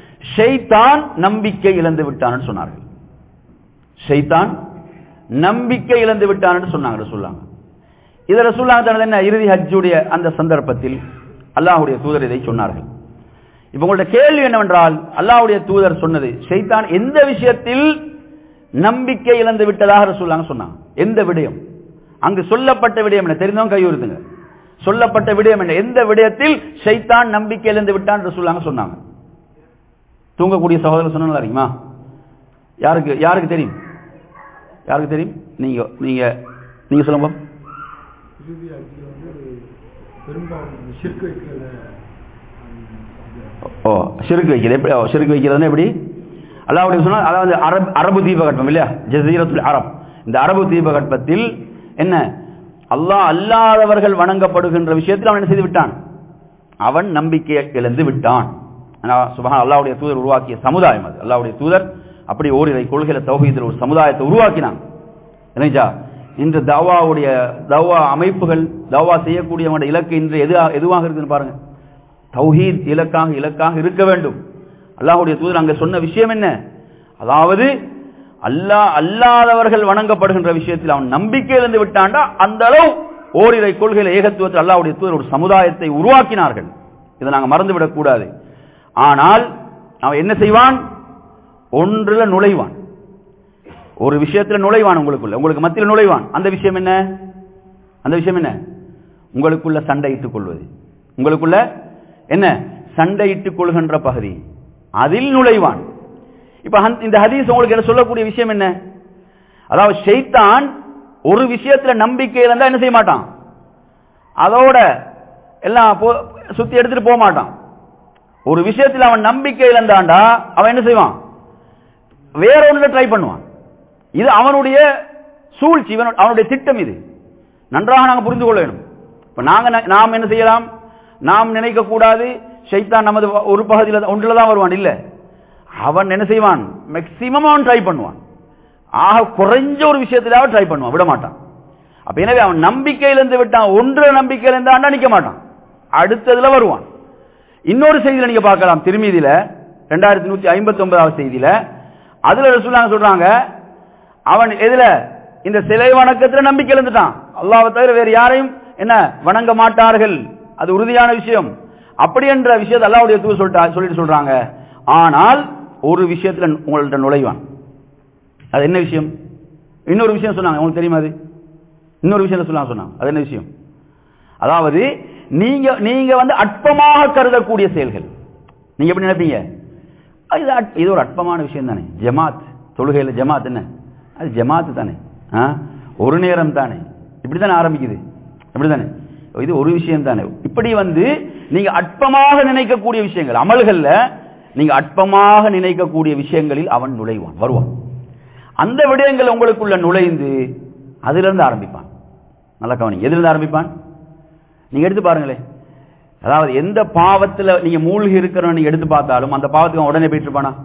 ஷைத்தான் நம்பிக்கை இழந்து விட்டான்னு சொன்னார்கள் ஷைத்தான் நம்பிக்கை இழந்து விட்டான்னு சொன்னாங்க சொல்லாங்க இதை ரசூலுல்லாஹ் தனது என்ன இறுதி ஹஜ்ஜுடைய அந்த சந்தர்ப்பத்தில் அல்லாஹ்வுடைய தூதர் இதை சொன்னார்கள் இப்ப உங்களோட கேள்வி என்னவென்றால் அல்லாஹ்வுடைய தூதர் சொன்னது ஷைத்தான் எந்த விஷயத்தில் நம்பிக்கை இழந்து விட்டதாக ரசூலுல்லாஹ் சொன்னாங்க எந்த விடயம் அங்கு சொல்லப்பட்ட விடயம் என்ன தெரிந்தவங்க கையுறுத்துங்க சொல்லப்பட்ட விடயம் என்ன எந்த விடயத்தில் ஷைத்தான் நம்பிக்கை இழந்து விட்டான் ரசூலுல்லாஹ் சொன்னாங்க தூங்கக்கூடிய சகோதரர் சொன்னா நல்லா இருக்குமா யாருக்கு யாருக்கு தெரியும் யாருக்கு தெரியும் நீங்க நீங்க நீங்க சொல்லுங்க பாப்போம். இறுதி அஜில் வந்து பெரும்பாலும் ஷிர்க் வைக்கிறத ஓ சிறுக்கு வைக்கிறது எப்படி ஓ சிறுக்கு வைக்கிறதுனா எப்படி அல்லாஹ்வுடைய சொன்னா அதாவது அரபு அரபு தீபகற்பம் இல்லையா ஜசீரத்துல் அரப் இந்த அரபு தீபகற்பத்தில் என்ன அல்லாஹ் அல்லாதவர்கள் வணங்கப்படுகின்ற விஷயத்தில் அவன் என்ன செய்து விட்டான் அவன் நம்பிக்கையை இழந்து விட்டான் சுபஹான் அல்லாஹ்வுடைய தூதர் உருவாக்கிய சமுதாயம் அது அல்லாஹ்வுடைய தூதர் அப்படி ஓரிரை கொள்கையில தௌஹீதில் ஒரு சமுதாயத்தை உருவாக்கினான் என்னஜா இன்று தவாவுடைய தவா அமைப்புகள் தவா செய்யக்கூடியவங்க இலக்கு இன்று எது எதுவாக இருக்குன்னு பாருங்க தௌஹீத் இலக்காக இலக்காக இருக்க வேண்டும் அல்லாஹ்வுடைய தூதர் அங்க சொன்ன விஷயம் என்ன அதாவது அல்லாஹ் அல்லாதவர்கள் வணங்கப்படுகின்ற விஷயத்தில் அவன் நம்பிக்கை இழந்து விட்டான்டா அந்த அளவு ஓரிரை கொள்கையில் ஏகத்துவத்தில் அல்லாஹ்வுடைய தூதர் ஒரு சமுதாயத்தை உருவாக்கினார்கள் இதை நாங்க மறந்துவிடக் கூடாது ஆனால் அவன் என்ன செய்வான் ஒன்றுல நுழைவான் ஒரு விஷயத்துல நுழைவான் உங்களுக்குள்ள உங்களுக்கு மத்தியில் நுழைவான் அந்த விஷயம் என்ன அந்த விஷயம் என்ன உங்களுக்குள்ள சண்டையிட்டுக் கொள்வது உங்களுக்குள்ள என்ன சண்டையிட்டுக் கொள்கின்ற பகுதி அதில் நுழைவான் இப்ப ஹன்- இந்த ஹதீஸ் உங்களுக்கு என்ன சொல்லக்கூடிய விஷயம் என்ன அதாவது ஷைத்தான் ஒரு விஷயத்துல நம்பிக்கை இருந்தா என்ன செய்ய மாட்டான் அதோட எல்லாம் போ- சுத்தி எடுத்துட்டு போக மாட்டான் ஒரு விஷயத்தில் அவன் நம்பிக்கை இழந்தாண்டா அவன் என்ன செய்வான் வேற ஒண்ணுல ட்ரை பண்ணுவான் இது அவனுடைய சூழ்ச்சி இவனு- அவனுடைய திட்டம் இது நன்றாக நாங்க புரிந்து கொள்ள வேண்டும் இப்ப நாங்க ந- நாம் என்ன செய்யலாம் நாம் நினைக்க கூடாது ஷைத்தான் நமது வ- ஒரு பகுதியில் ஒன்றுல தான் வருவான் இல்ல அவன் என்ன செய்வான் மேக்சிமம் அவன் ட்ரை பண்ணுவான் ஆக குறைஞ்ச ஒரு விஷயத்திலாவது ட்ரை பண்ணுவான் விட மாட்டான் அப்ப எனவே அவன் நம்பிக்கையிலிருந்து விட்டான் ஒன்று நம்பிக்கையில இருந்தாண்டா நிக்க மாட்டான் அடுத்ததுல வருவான் இன்னொரு செய்தியில நீங்க பார்க்கலாம் திருமீதியில ரெண்டாயிரத்தி நூத்தி ஐம்பத்தி ஒன்பதாவது செய்தியில அதுல ரசூலுல்லாஹ் சொல்றாங்க அவன் எதுல இந்த சிலை வணக்கத்துல நம்பிக்கை இருந்துட்டான் அல்லாஹ்வை தவிர வேறு யாரையும் என்ன வணங்க மாட்டார்கள் அது உறுதியான விஷயம் அப்படி என்ற விஷயத்தை அல்லாஹ்வுடைய தூது சொல்லிட்டா சொல்லிட்டு சொல்றாங்க ஆனால் ஒரு விஷயத்துல உங்கள்ட்ட நுழைவான் அது என்ன விஷயம் இன்னொரு விஷயம் சொன்னாங்க உங்களுக்கு தெரியுமா அது இன்னொரு விஷயம் சொன்னாங்க சொன்னாங்க அது என்ன விஷயம் அதாவது நீங்க நீங்க வந்து அற்பமாக கருதக்கூடிய செயல்கள் நீங்க எப்படி நினைப்பீங்க அது இது அட்- இது ஒரு அற்பமான விஷயம் தானே ஜமாத் தொழுகையில் ஜமாத் என்ன அது ஜமாத் தானே ஆ? ஒரு நேரம் தானே இப்படி தானே ஆரம்பிக்குது இப்படி தானே இது ஒரு விஷயம் தானே இப்படி வந்து நீங்க அற்பமாக நினைக்கக்கூடிய விஷயங்கள் அமல்கள்ல நீங்க அற்பமாக நினைக்கக்கூடிய விஷயங்களில் அவன் நுழைவான் வருவான் அந்த விடயங்கள் உங்களுக்குள்ள நுழைந்து அதிலிருந்து ஆரம்பிப்பான் நல்லா கவனிங்க எதிலிருந்து ஆரம்பிப்பான் நீங்க எடுத்து பாருங்களேன் அதாவது எந்த பாவத்துல நீங்க மூழ்கி இருக்கிறோம் நீங்க எடுத்து பார்த்தாலும் அந்த பாவத்துக்கு அவன் உடனே போயிட்டு இருப்பானா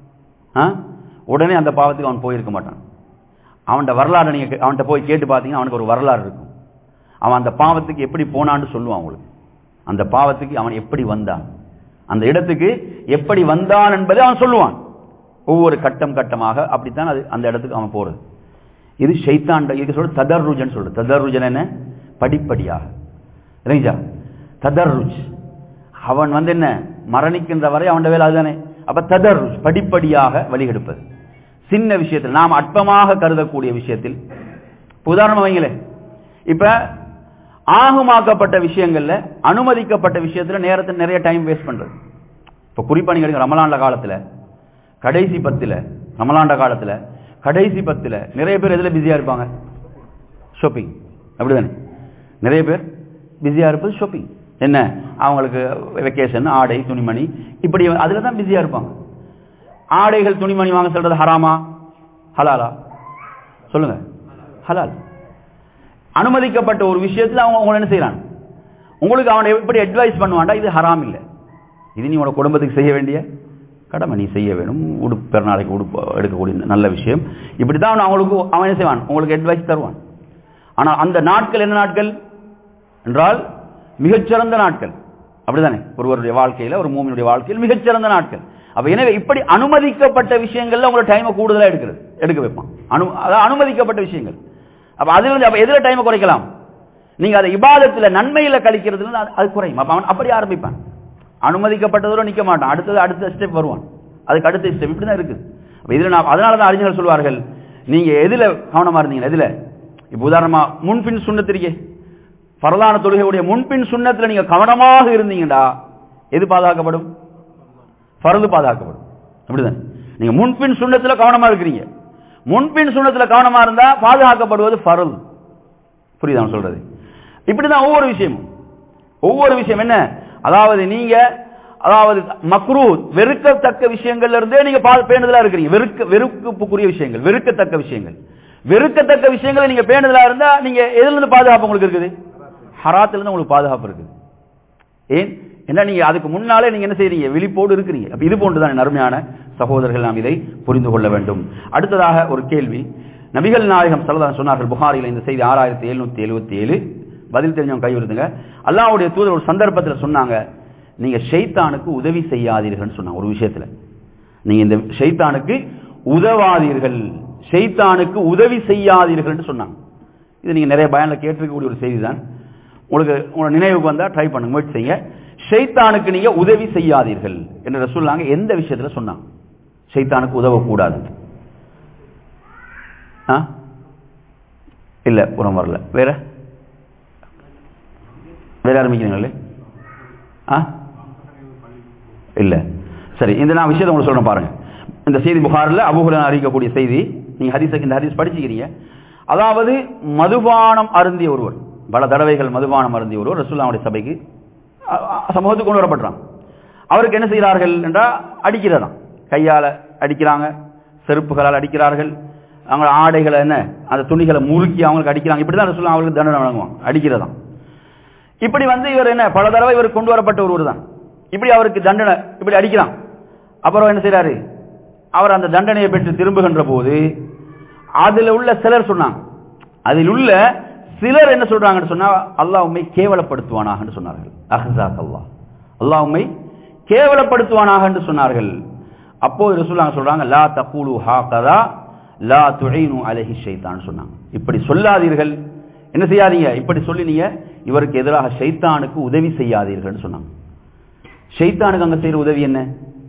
ஆ? உடனே அந்த பாவத்துக்கு அவன் போயிருக்க மாட்டான் அவன்கிட்ட வரலாறு நீங்க கே- அவன்கிட்ட போய் கேட்டு பார்த்தீங்கன்னா அவனுக்கு ஒரு வரலாறு இருக்கும் அவன் அந்த பாவத்துக்கு எப்படி போனான்னு சொல்லுவான் உங்களுக்கு அந்த பாவத்துக்கு அவன் எப்படி வந்தான் அந்த இடத்துக்கு எப்படி வந்தான் என்பதை அவன் சொல்லுவான் ஒவ்வொரு கட்டம் கட்டமாக அப்படித்தான் அது அந்த இடத்துக்கு அவன் போறது இது ஷைத்தான் இதுக்கு சொல்ற ததர்ருஜன் சொல்றது ததர்ருஜன் என்ன படிப்படியாக இல்லைங்களா ததர்ருஜ் அவன் வந்து என்ன மரணிக்கின்ற வரை அவன் வேலை அதுதானே அப்ப ததர்ருஜ் படிப்படியாக வழிகெடுப்பது சின்ன விஷயத்தில் நாம் அற்பமாக கருதக்கூடிய விஷயத்தில் இப்ப உதாரணமா வைங்களேன் இப்ப ஆகுமாக்கப்பட்ட விஷயங்கள்ல அனுமதிக்கப்பட்ட விஷயத்துல நேரத்தை நிறைய டைம் வேஸ்ட் பண்றது இப்ப குறிப்பா நீங்க எடுங்க ரமலான்ல காலத்துல கடைசி பத்துல ரமலாண்ட காலத்துல கடைசி பத்துல நிறைய பேர் எதுல பிஸியா இருப்பாங்க ஷாப்பிங் அப்படிதானே நிறைய பேர் பிஸியா இருப்பது ஷாப்பிங் என்ன அவங்களுக்கு வெக்கேஷன் ஆடை துணிமணி இப்படி அதுல தான் பிஸியா இருப்பாங்க ஆடைகள் துணிமணி வாங்க சொல்றது ஹராமா ஹலாலா சொல்லுங்க ஹலால் அனுமதிக்கப்பட்ட ஒரு விஷயத்துல அவங்க உங்களை என்ன செய்யறான் உங்களுக்கு அவனை எப்படி அட்வைஸ் பண்ணுவான்டா இது ஹராம் இல்லை இது நீ உனக்கு குடும்பத்துக்கு செய்ய வேண்டிய கடமை நீ செய்ய வேணும் உடுப்பு பிறநாளைக்கு உடுப்பு எடுக்கக்கூடிய நல்ல விஷயம் இப்படி தான் அவன் அவங்களுக்கு அவன் என்ன செய்வான் உங்களுக்கு அட்வைஸ் தருவான் ஆனால் அந்த நாட்கள் என்ன நாட்கள் என்றால் மிகச்சிறந்த நாட்கள் அப்படிதானே ஒருவருடைய வாழ்க்கையில ஒரு மூமியினுடைய வாழ்க்கையில் மிகச்சிறந்த நாட்கள் அப்ப எனவே இப்படி அனுமதிக்கப்பட்ட விஷயங்கள்ல உங்களை டைமை கூடுதலா எடுக்கிறது எடுக்க வைப்பான் அனு அதாவது அனுமதிக்கப்பட்ட விஷயங்கள் அப்ப அதுல வந்து அப்ப எதுல டைமை குறைக்கலாம் நீங்க அதை இபாதத்துல நன்மையில கழிக்கிறதுல அது- அது குறையும் அப்ப அவன் அப்படி ஆரம்பிப்பான் அனுமதிக்கப்பட்டதோட நிக்க மாட்டான் அடுத்தது அடுத்த ஸ்டெப் வருவான் அதுக்கு அடுத்த ஸ்டெப் இப்படி தான் இருக்குது அப்ப இதுல நான் அதனால தான் அறிஞர்கள் சொல்வார்கள் நீங்க எதுல கவனமா இருந்தீங்க எதுல இப்ப உதாரணமா முன்பின் சுண்ணத்திரிக்கே பரதான தொழுகையுடைய முன்பின் சுண்ணத்துல நீங்க கவனமாக இருந்தீங்கடா எது பாதுகாக்கப்படும் பரது பாதுகாக்கப்படும் அப்படிதான் நீங்க முன்பின் சுண்ணத்துல கவனமா இருக்கிறீங்க முன்பின் சுண்ணத்துல கவனமா இருந்தா பாதுகாக்கப்படுவது பரல் புரியுதா நான் சொல்றது இப்படிதான் ஒவ்வொரு விஷயமும் ஒவ்வொரு விஷயம் என்ன அதாவது நீங்க அதாவது மக்ரூ வெறுக்கத்தக்க விஷயங்கள்ல இருந்தே நீங்க பா- பேணுதலா இருக்கிறீங்க வெறுக்க வெறுப்புக்குரிய விஷயங்கள் வெறுக்கத்தக்க விஷயங்கள் வெறுக்கத்தக்க விஷயங்களை நீங்க பேணுதலா இருந்தா நீங்க எதுல இருந்து பாதுகாப்பு உங்களுக்கு இருக்குது ஹராத்துல இருந்து உங்களுக்கு பாதுகாப்பு இருக்குது ஏன் என்ன நீங்க அதுக்கு முன்னாலே நீங்க என்ன செய்றீங்க விழிப்போடு இருக்கிறீங்க அப்ப இது போன்றுதான் நறுமையான சகோதரர்கள் நாம் இதை புரிந்து கொள்ள வேண்டும் அடுத்ததாக ஒரு கேள்வி நபிகள் நாயகம் சல்லல்லாஹு சொன்னார்கள் புகாரில் இந்த செய்தி ஆறாயிரத்தி எழுநூத்தி எழுபத்தி ஏழு பதில் தெரிஞ்சவங்க கைவிடுதுங்க அல்லாஹ்வுடைய தூதர் ஒரு சந்தர்ப்பத்தில் சொன்னாங்க நீங்க ஷைத்தானுக்கு உதவி செய்யாதீர்கள்னு சொன்னாங்க ஒரு விஷயத்துல நீங்க இந்த ஷைத்தானுக்கு உதவாதீர்கள் ஷைத்தானுக்கு உதவி செய்யாதீர்கள்னு சொன்னாங்க இது நீங்க நிறைய பயன்ல கேட்டிருக்கக்கூடிய ஒரு செய்தி தான் உங்களுக்கு உங்களோட நினைவுக்கு வந்தா ட்ரை பண்ணுங்க முயற்சி செய்யுங்க ஷைத்தானுக்கு நீங்க உதவி செய்யாதீர்கள் என்று ரசூலுல்லாஹ் எந்த விஷயத்துல சொன்னாங்க ஷைத்தானுக்கு உதவக்கூடாது ஆ இல்ல புறம் வரல வேற வேற ஆரம்பிக்கிறீங்களே ஆ இல்ல சரி இந்த நான் விஷயத்தை உங்களுக்கு சொல்றேன் பாருங்க இந்த செய்தி புகாரில் அபுஹுரன் அறிவிக்கக்கூடிய செய்தி நீங்க ஹதீஸ் இந்த ஹதீஸ் படிச்சுக்கிறீங்க அதாவது மதுபானம் அருந்திய ஒருவர் பல தடவைகள் மதுபானம் அருந்திய ஒருவர் ரசூல்லாவுடைய சபைக்கு அ- அ- சமூகத்துக்கு கொண்டு வரப்படுறான் அவருக்கு என்ன செய்கிறார்கள் என்றால் அடிக்கிறதாம் கையால் அடிக்கிறாங்க செருப்புகளால் அடிக்கிறார்கள் அவங்க ஆடைகளை என்ன அந்த துணிகளை முறுக்கி அவங்களுக்கு அடிக்கிறாங்க இப்படி தான் ரசூல்லா அவங்களுக்கு தண்டனை வழங்குவாங்க அடிக்கிறதாம் இப்படி வந்து இவர் என்ன பல தடவை இவர் கொண்டு வரப்பட்ட ஒருவர் தான் இப்படி அவருக்கு தண்டனை இப்படி அடிக்கிறான் அப்புறம் என்ன செய்றாரு அவர் அந்த தண்டனையை பெற்று திரும்புகின்ற போது அதுல உள்ள சிலர் சொன்னாங்க அதில் உள்ள சிலர் என்ன சொல்றாங்கன்னு சொன்னா அல்லாஹ் உண்மை கேவலப்படுத்துவானாக சொன்னார்கள் அஹ்ஸாக் அல்லாஹ் அல்லாஹ் உண்மை கேவலப்படுத்துவானாக என்று சொன்னார்கள் அப்போது ரசூலுல்லாஹ் சொல்றாங்க லா தகூலு ஹாகதா லா துஈனு அலைஹி ஷைத்தான் சொன்னாங்க இப்படி சொல்லாதீர்கள் என்ன செய்யாதீங்க இப்படி சொல்லி நீங்க இவருக்கு எதிராக ஷைத்தானுக்கு உதவி செய்யாதீர்கள்னு சொன்னாங்க ஷைத்தானுக்கு அங்க செய்யற உதவி என்ன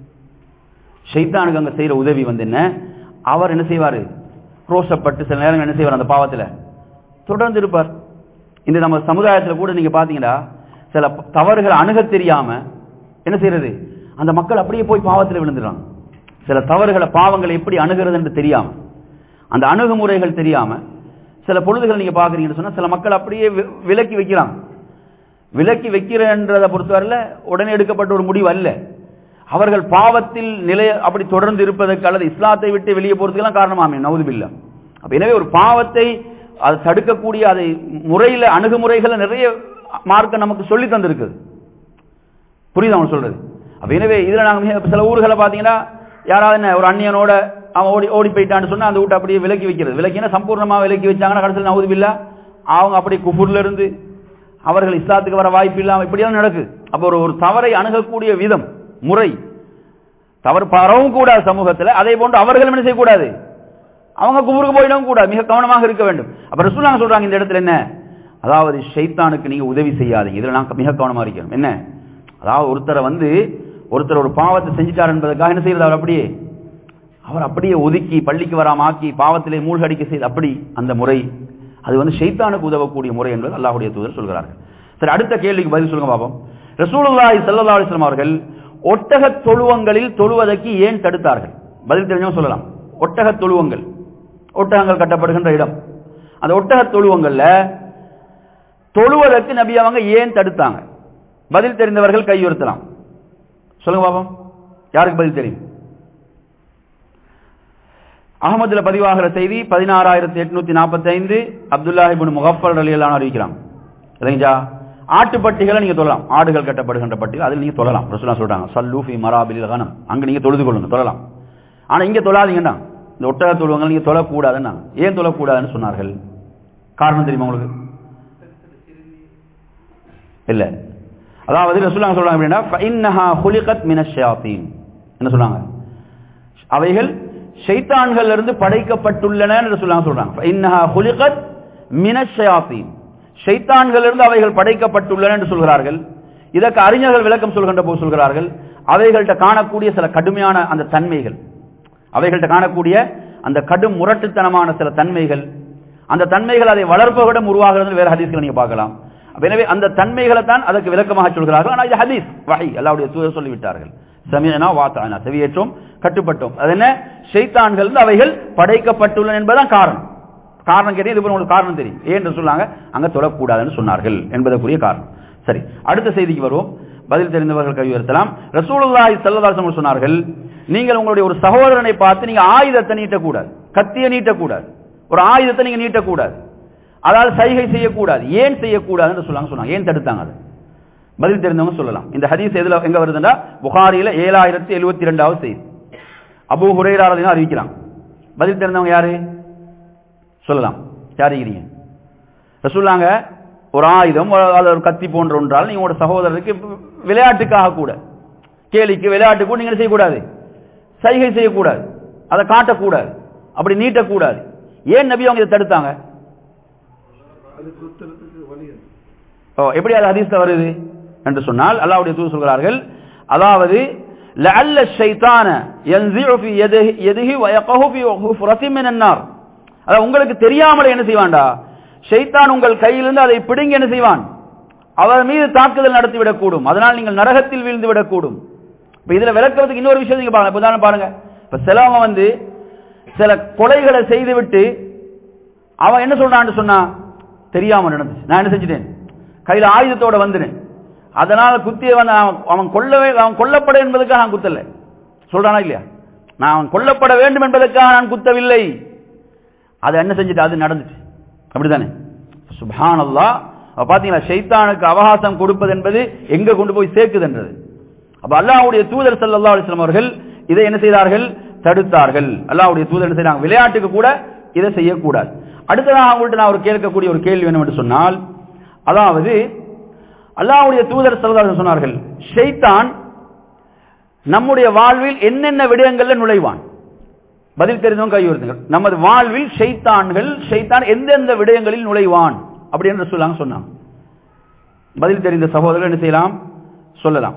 ஷைத்தானுக்கு அங்க செய்யற உதவி வந்து என்ன அவர் என்ன செய்வாரு ரோஷப்பட்டு சில நேரங்கள் என்ன செய்வார் அந்த பாவத்துல தொடர்ந்து இருப்பார் இந்த நம்ம சமுதாயத்துல கூட நீங்க பாத்தீங்கன்னா சில ப- தவறுகளை அணுகத் தெரியாம என்ன செய்யறது அந்த மக்கள் அப்படியே போய் பாவத்துல விழுந்துடுறாங்க சில தவறுகளை பாவங்களை எப்படி அணுகிறது என்று தெரியாம அந்த அணுகுமுறைகள் தெரியாம சில பொழுதுகள் நீங்க பாக்குறீங்கன்னு சொன்னா சில மக்கள் அப்படியே வி- விலக்கி வைக்கிறாங்க விலக்கி வைக்கிறன்றதை பொறுத்தவரையில் உடனே எடுக்கப்பட்ட ஒரு முடிவு அல்ல அவர்கள் பாவத்தில் நிலைய அப்படி தொடர்ந்து இருப்பதற்கு அல்லது இஸ்லாத்தை விட்டு வெளியே போறதுக்கெல்லாம் காரணமாமே நவுதுபில்லா அப்ப எனவே ஒரு பாவத்தை அது தடுக்கக்கூடிய அதை முறையில அணுகுமுறைகளை நிறைய மார்க்க நமக்கு சொல்லி தந்திருக்குது புரியுது அவன் சொல்றது அப்ப எனவே இதுல நாங்க மிக சில ஊர்களை பாத்தீங்கன்னா யாராவது என்ன ஒரு அந்நியனோட அவன் ஓடி ஓடி போயிட்டான்னு சொன்னா அந்த வீட்டை அப்படியே விலக்கி வைக்கிறது விலக்கினா சம்பூர்ணமா விலக்கி வச்சாங்கன்னா கடைசியில் நவுதுபில்லா அவங்க அப்படி குஃபுர்ல இருந்து அவர்கள் இஸ்லாத்துக்கு வர வாய்ப்பு இல்லாம இப்படியெல்லாம் நடக்குது அப்போ ஒரு ஒரு தவறை அணுகக்கூடிய விதம் முறை தவறு பரவும் கூடாது சமூகத்துல அதே போன்று அவர்கள் என்ன செய்யக்கூடாது அவங்க குபுருக்கு போயிடவும் கூடாது மிக கவனமாக இருக்க வேண்டும் அப்ப ரசூலுல்லாஹ் சொல்றாங்க இந்த இடத்துல என்ன அதாவது ஷைத்தானுக்கு நீங்க உதவி செய்யாதீங்க இதுல நான் மிக கவனமா இருக்கணும் என்ன அதாவது ஒருத்தரை வந்து ஒருத்தர் ஒரு பாவத்தை செஞ்சுட்டார் என்பதற்காக என்ன செய்யறது அவர் அப்படியே அவர் அப்படியே ஒதுக்கி பள்ளிக்கு வராம ஆக்கி பாவத்திலே மூழ்கடிக்க செய்து அப்படி அந்த முறை அது வந்து ஷைத்தானுக்கு உதவக்கூடிய முறை என்பது அல்லாஹ்வுடைய தூதர் சொல்கிறார்கள் சரி அடுத்த கேள்விக்கு பதில் சொல்லுங்க பாப்போம் ரசூலுல்லாஹி ஸல்லல்லாஹு அலைஹி வஸல்லம் அவர்கள் ஒட்டகத் தொழுவங்களில் தொழுவதற்கு ஏன் தடுத்தார்கள் பதில் தெரிஞ்சவங்க சொல்லலாம் ஒட்டகத் தொழுவங்கள் ஒட்டகங்கள் கட்டப்படுகின்ற இடம் அந்த ஒட்டகத் தொழுவங்கள்ல தொழுவதற்கு நபி அவங்க ஏன் தடுத்தாங்க பதில் தெரிந்தவர்கள் கையுறுத்தலாம் சொல்லுங்க பாப்போம் யாருக்கு பதில் தெரியும் அகமதுல பதிவாகிற செய்தி பதினாறாயிரத்தி எட்நூத்தி நாற்பத்தி ஐந்து அப்துல்லாஹிபின் முகப்பர் அலியெல்லாம் அறிவிக்கிறாங்க சரிங்களா ஆட்டுப்பட்டிகளை நீங்க தொழலாம் ஆடுகள் கட்டப்படுகின்ற பட்டிகள் அதில் நீங்க தொழலாம் ரசூலா சொல்றாங்க சல்லூஃபி மராபில் கனம் அங்க நீங்க தொழுது கொள்ளுங்க தொழலாம் ஆனா இங்க தொழாதீங்கண்ணா இந்த ஒட்டக தொழுவங்கள் நீங்க தொழக்கூடாதுன்னா ஏன் தொழக்கூடாதுன்னு சொன்னார்கள் காரணம் தெரியுமா உங்களுக்கு இல்ல அதாவது ரசூலுல்லாஹ் சொல்றாங்க அப்படின்னா ஃபஇன்னஹா ஹுலிகத் மினஷ் ஷயாத்தீன் என்ன சொல்றாங்க அவைகள் ஷைத்தான்கள் இருந்து படைக்கப்பட்டுள்ளன என்று சொல்லுவாங்க சொல்றாங்க ஃபஇன்னஹா ஹுலிகத் மினஷ் ஷயாத்தீன் ஷைத்தான்கள் இருந்து அவைகள் படைக்கப்பட்டுள்ளன என்று சொல்கிறார்கள் இதற்கு அறிஞர்கள் விளக்கம் சொல்கின்ற போது சொல்கிறார்கள் அவைகள்ட்ட காணக்கூடிய சில கடுமையான அந்த தன்மைகள் அவைகள்ட்ட காணக்கூடிய அந்த கடும் முரட்டுத்தனமான சில தன்மைகள் அந்த தன்மைகள் அதை வளர்ப்பவிடம் உருவாகிறது வேற ஹதீஸ்களை நீங்க பார்க்கலாம் அப்ப எனவே அந்த தன்மைகளை தான் அதற்கு விளக்கமாக சொல்கிறார்கள் ஆனால் இது ஹதீஸ் வகை அல்லாவுடைய தூதர் சொல்லிவிட்டார்கள் சமயனா வாத்தானா செவியேற்றோம் கட்டுப்பட்டோம் அது என்ன ஷைத்தான்கள் இருந்து அவைகள் படைக்கப்பட்டுள்ளன என்பதுதான் காரணம் காரணம் கேட்டீங்க இது உங்களுக்கு காரணம் தெரியும் ஏன் சொன்னாங்க அங்க தொழக்கூடாதுன்னு சொன்னார்கள் என்பதற்குரிய காரணம் சரி அடுத்த செய்திக்கு வருவோம் பதில் தெரிந்தவர்கள் கவி உயர்த்தலாம் ரசூலுல்லாஹி ஸல்லல்லாஹு அலைஹி வஸல்லம் சொன்னார்கள் நீங்கள் உங்களுடைய ஒரு சகோதரனை பார்த்து நீங்க ஆயுதத்தை நீட்டக்கூடாது கத்தியை நீட்டக்கூடாது ஒரு ஆயுதத்தை நீங்க நீட்டக்கூடாது அதாவது சைகை செய்யக்கூடாது ஏன் செய்யக்கூடாதுன்னு சொல்லாங்க சொன்னாங்க ஏன் தடுத்தாங்க அது பதில் தெரிந்தவங்க சொல்லலாம் இந்த ஹதீஸ் எதுல எங்க வருதுன்னா புகாரியில ஏழாயிரத்தி எழுபத்தி ரெண்டாவது செய்தி அபு ஹுரைராரதையும் அறிவிக்கிறாங்க பதில் தெரிந்தவங்க யாரு சொல்லலாம் யார் இருக்கிறீங்க ரசூல்லாங்க ஒரு ஆயுதம் அது ஒரு கத்தி போன்ற ஒன்றால் நீங்க உங்களோட சகோதரருக்கு விளையாட்டுக்காக கூட கேலிக்கு விளையாட்டு கூட நீங்க என்ன செய்யக்கூடாது சைகை செய்யக்கூடாது அதை காட்டக்கூடாது அப்படி நீட்டக்கூடாது ஏன் நபி அவங்க இதை தடுத்தாங்க அது குத்துறதுக்கு வழி அது. ஓ எப்படி அது ஹதீஸ்ல வருது என்று சொன்னால் அல்லாஹ்வுடைய தூதர் சொல்கிறார்கள் அதாவது லஅல்ல ஷைத்தான யன்சிஉ ஃபி யதிஹி யதிஹி வ யகஹு ஃபி ஹுஃப்ரத்தி மினன் நார் அதாவது உங்களுக்கு தெரியாமலே என்ன செய்வான்டா ஷைத்தான் உங்கள் கையிலிருந்து அதை பிடுங்கி என்ன செய்வான் அவர் மீது தாக்குதல் நடத்தி விடக்கூடும் அதனால் நீங்கள் நரகத்தில் வீழ்ந்து விடக்கூடும் இப்ப இதுல விளக்குறதுக்கு இன்னொரு விஷயம் நீங்க பாருங்க இப்ப உதாரணம் பாருங்க இப்ப சிலவன் வந்து சில கொலைகளை செய்துவிட்டு அவன் என்ன சொல்றான்னு சொன்னா தெரியாம நடந்துச்சு நான் என்ன செஞ்சுட்டேன் கையில ஆயுதத்தோட வந்துட்டேன் அதனால குத்தியவன் அவன் அவன் கொல்லவே அவன் கொல்லப்பட என்பதற்காக நான் குத்தல சொல்றானா இல்லையா நான் அவன் கொல்லப்பட வேண்டும் என்பதற்காக நான் குத்தவில்லை அது என்ன செஞ்சுட்டு அது நடந்துச்சு அப்படித்தானே சுபானல்லா அப்ப பாத்தீங்களா ஷைத்தானுக்கு அவகாசம் கொடுப்பது என்பது எங்க கொண்டு போய் சேர்க்குதுன்றது அப்ப அல்லாஹ்வுடைய தூதர் ஸல்லல்லாஹு அலைஹி வஸல்லம் அவர்கள் இதை என்ன செய்தார்கள் தடுத்தார்கள் அல்லாஹ்வுடைய தூதர் என்ன செய்றாங்க விளையாட்டுக்கு கூட இதை செய்யக்கூடாது அடுத்ததாக அவங்கள்ட்ட நான் ஒரு கேட்கக்கூடிய ஒரு கேள்வி வேணும் என்று சொன்னால் அதாவது அல்லாஹ்வுடைய தூதர் ஸல்லல்லாஹு அலைஹி வஸல்லம் சொன்னார்கள் ஷைத்தான் நம்முடைய வாழ்வில் என்னென்ன விடயங்கள்ல நுழைவான் பதில் தெரிந்தவங்க கை உயர்த்துங்க நமது வாழ்வில் ஷைத்தான்கள் ஷைத்தான் எந்தெந்த விடயங்களில் நுழைவான் அப்படி என்று சொல்லாங்க சொன்னாங்க பதில் தெரிந்த சகோதரர்கள் என்ன செய்யலாம் சொல்லலாம்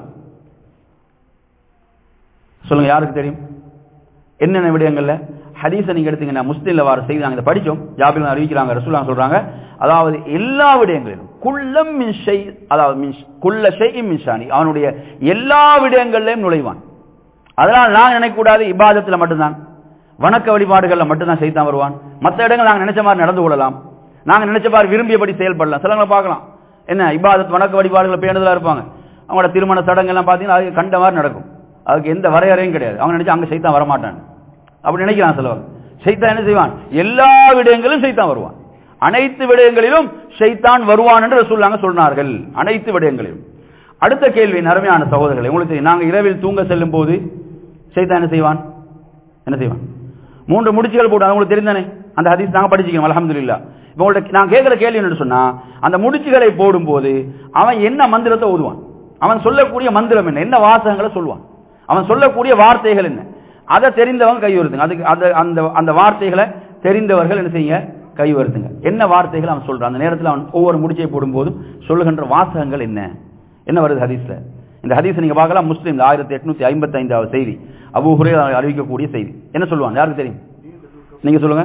சொல்லுங்க யாருக்கு தெரியும் என்னென்ன விடயங்கள்ல ஹதீஸை நீங்க எடுத்தீங்கன்னா முஸ்லீம்ல வார செய்தி நாங்க இதை படிச்சோம் ஜாபில் அறிவிக்கிறாங்க ரசூலுல்லாஹ் சொல்றாங்க அதாவது எல்லா விடயங்களிலும் குல்லம் மின் ஷை அதாவது மின் குல்ல ஷை மின் ஷானி அவனுடைய எல்லா விடயங்கள்லயும் நுழைவான் அதனால் நாங்க நினைக்கக்கூடாது இபாதத்துல மட்டும்தான் வணக்க வழிபாடுகள்ல மட்டும்தான் செய்தான் வருவான் மற்ற இடங்கள் நாங்க நினைச்ச மாதிரி நடந்து கொள்ளலாம் நாங்க நினைச்ச மாதிரி விரும்பியபடி செயல்படலாம் சிலங்களை பார்க்கலாம் என்ன இபாதத் வணக்க வழிபாடுகளை பேணுதலா இருப்பாங்க அவங்களோட திருமண சடங்கு எல்லாம் பார்த்தீங்கன்னா அது கண்ட மாதிரி நடக்கும் அதுக்கு எந்த வரையறையும் கிடையாது அவங்க நினைச்சா அங்க சைத்தான் வரமாட்டான் அப்படி நினைக்கிறான் சிலவங்க சைத்தான் என்ன செய்வான் எல்லா விடயங்களிலும் சைத்தான் வருவான் அனைத்து விடயங்களிலும் ஷைத்தான் வருவான் என்று ரசூலுல்லாஹ் சொன்னார்கள் அனைத்து விடயங்களிலும் அடுத்த கேள்வி அருமையான சகோதரர்களே உங்களுக்கு தெரியும் நாங்க இரவில் தூங்க செல்லும் போது ஷைத்தான் என்ன செய்வான் என்ன செய்வான் மூன்று முடிச்சுகள் போட்டு உங்களுக்கு தெரிந்தானே அந்த ஹதீஸ் நாங்க படிச்சுக்கணும் அல்ஹம்துலில்லாஹ் இப்போ உங்கள்ட்ட நான் கேட்கிற கேள்வி என்னன்னு சொன்னா அந்த முடிச்சுகளை போடும்போது அவன் என்ன மந்திரத்தை ஓதுவான் அவன் சொல்லக்கூடிய மந்திரம் என்ன என்ன வாசகங்களை சொல்லுவான் அவன் சொல்லக்கூடிய வார்த்தைகள் என்ன அதை தெரிந்தவங்க கை வருதுங்க அதுக்கு அந்த அந்த அந்த வார்த்தைகளை தெரிந்தவர்கள் என்ன செய்யுங்க கை வருதுங்க என்ன வார்த்தைகள் அவன் சொல்றான் அந்த நேரத்தில் அவன் ஒவ்வொரு முடிச்சை போடும்போதும் சொல்லுகின்ற வாசகங்கள் என்ன என்ன வருது ஹதீஸ்ல இந்த ஹதீஸ் நீங்க பார்க்கலாம் முஸ்லீம் ஆயிரத்தி எட்நூத்தி ஐம்பத்தி ஐந்தாவது செய்தி அபூ ஹுரைரா அறிவிக்கக்கூடிய செய்தி என்ன சொல்லுவாங்க யாருக்கு தெரியும் நீங்க சொல்லுங்க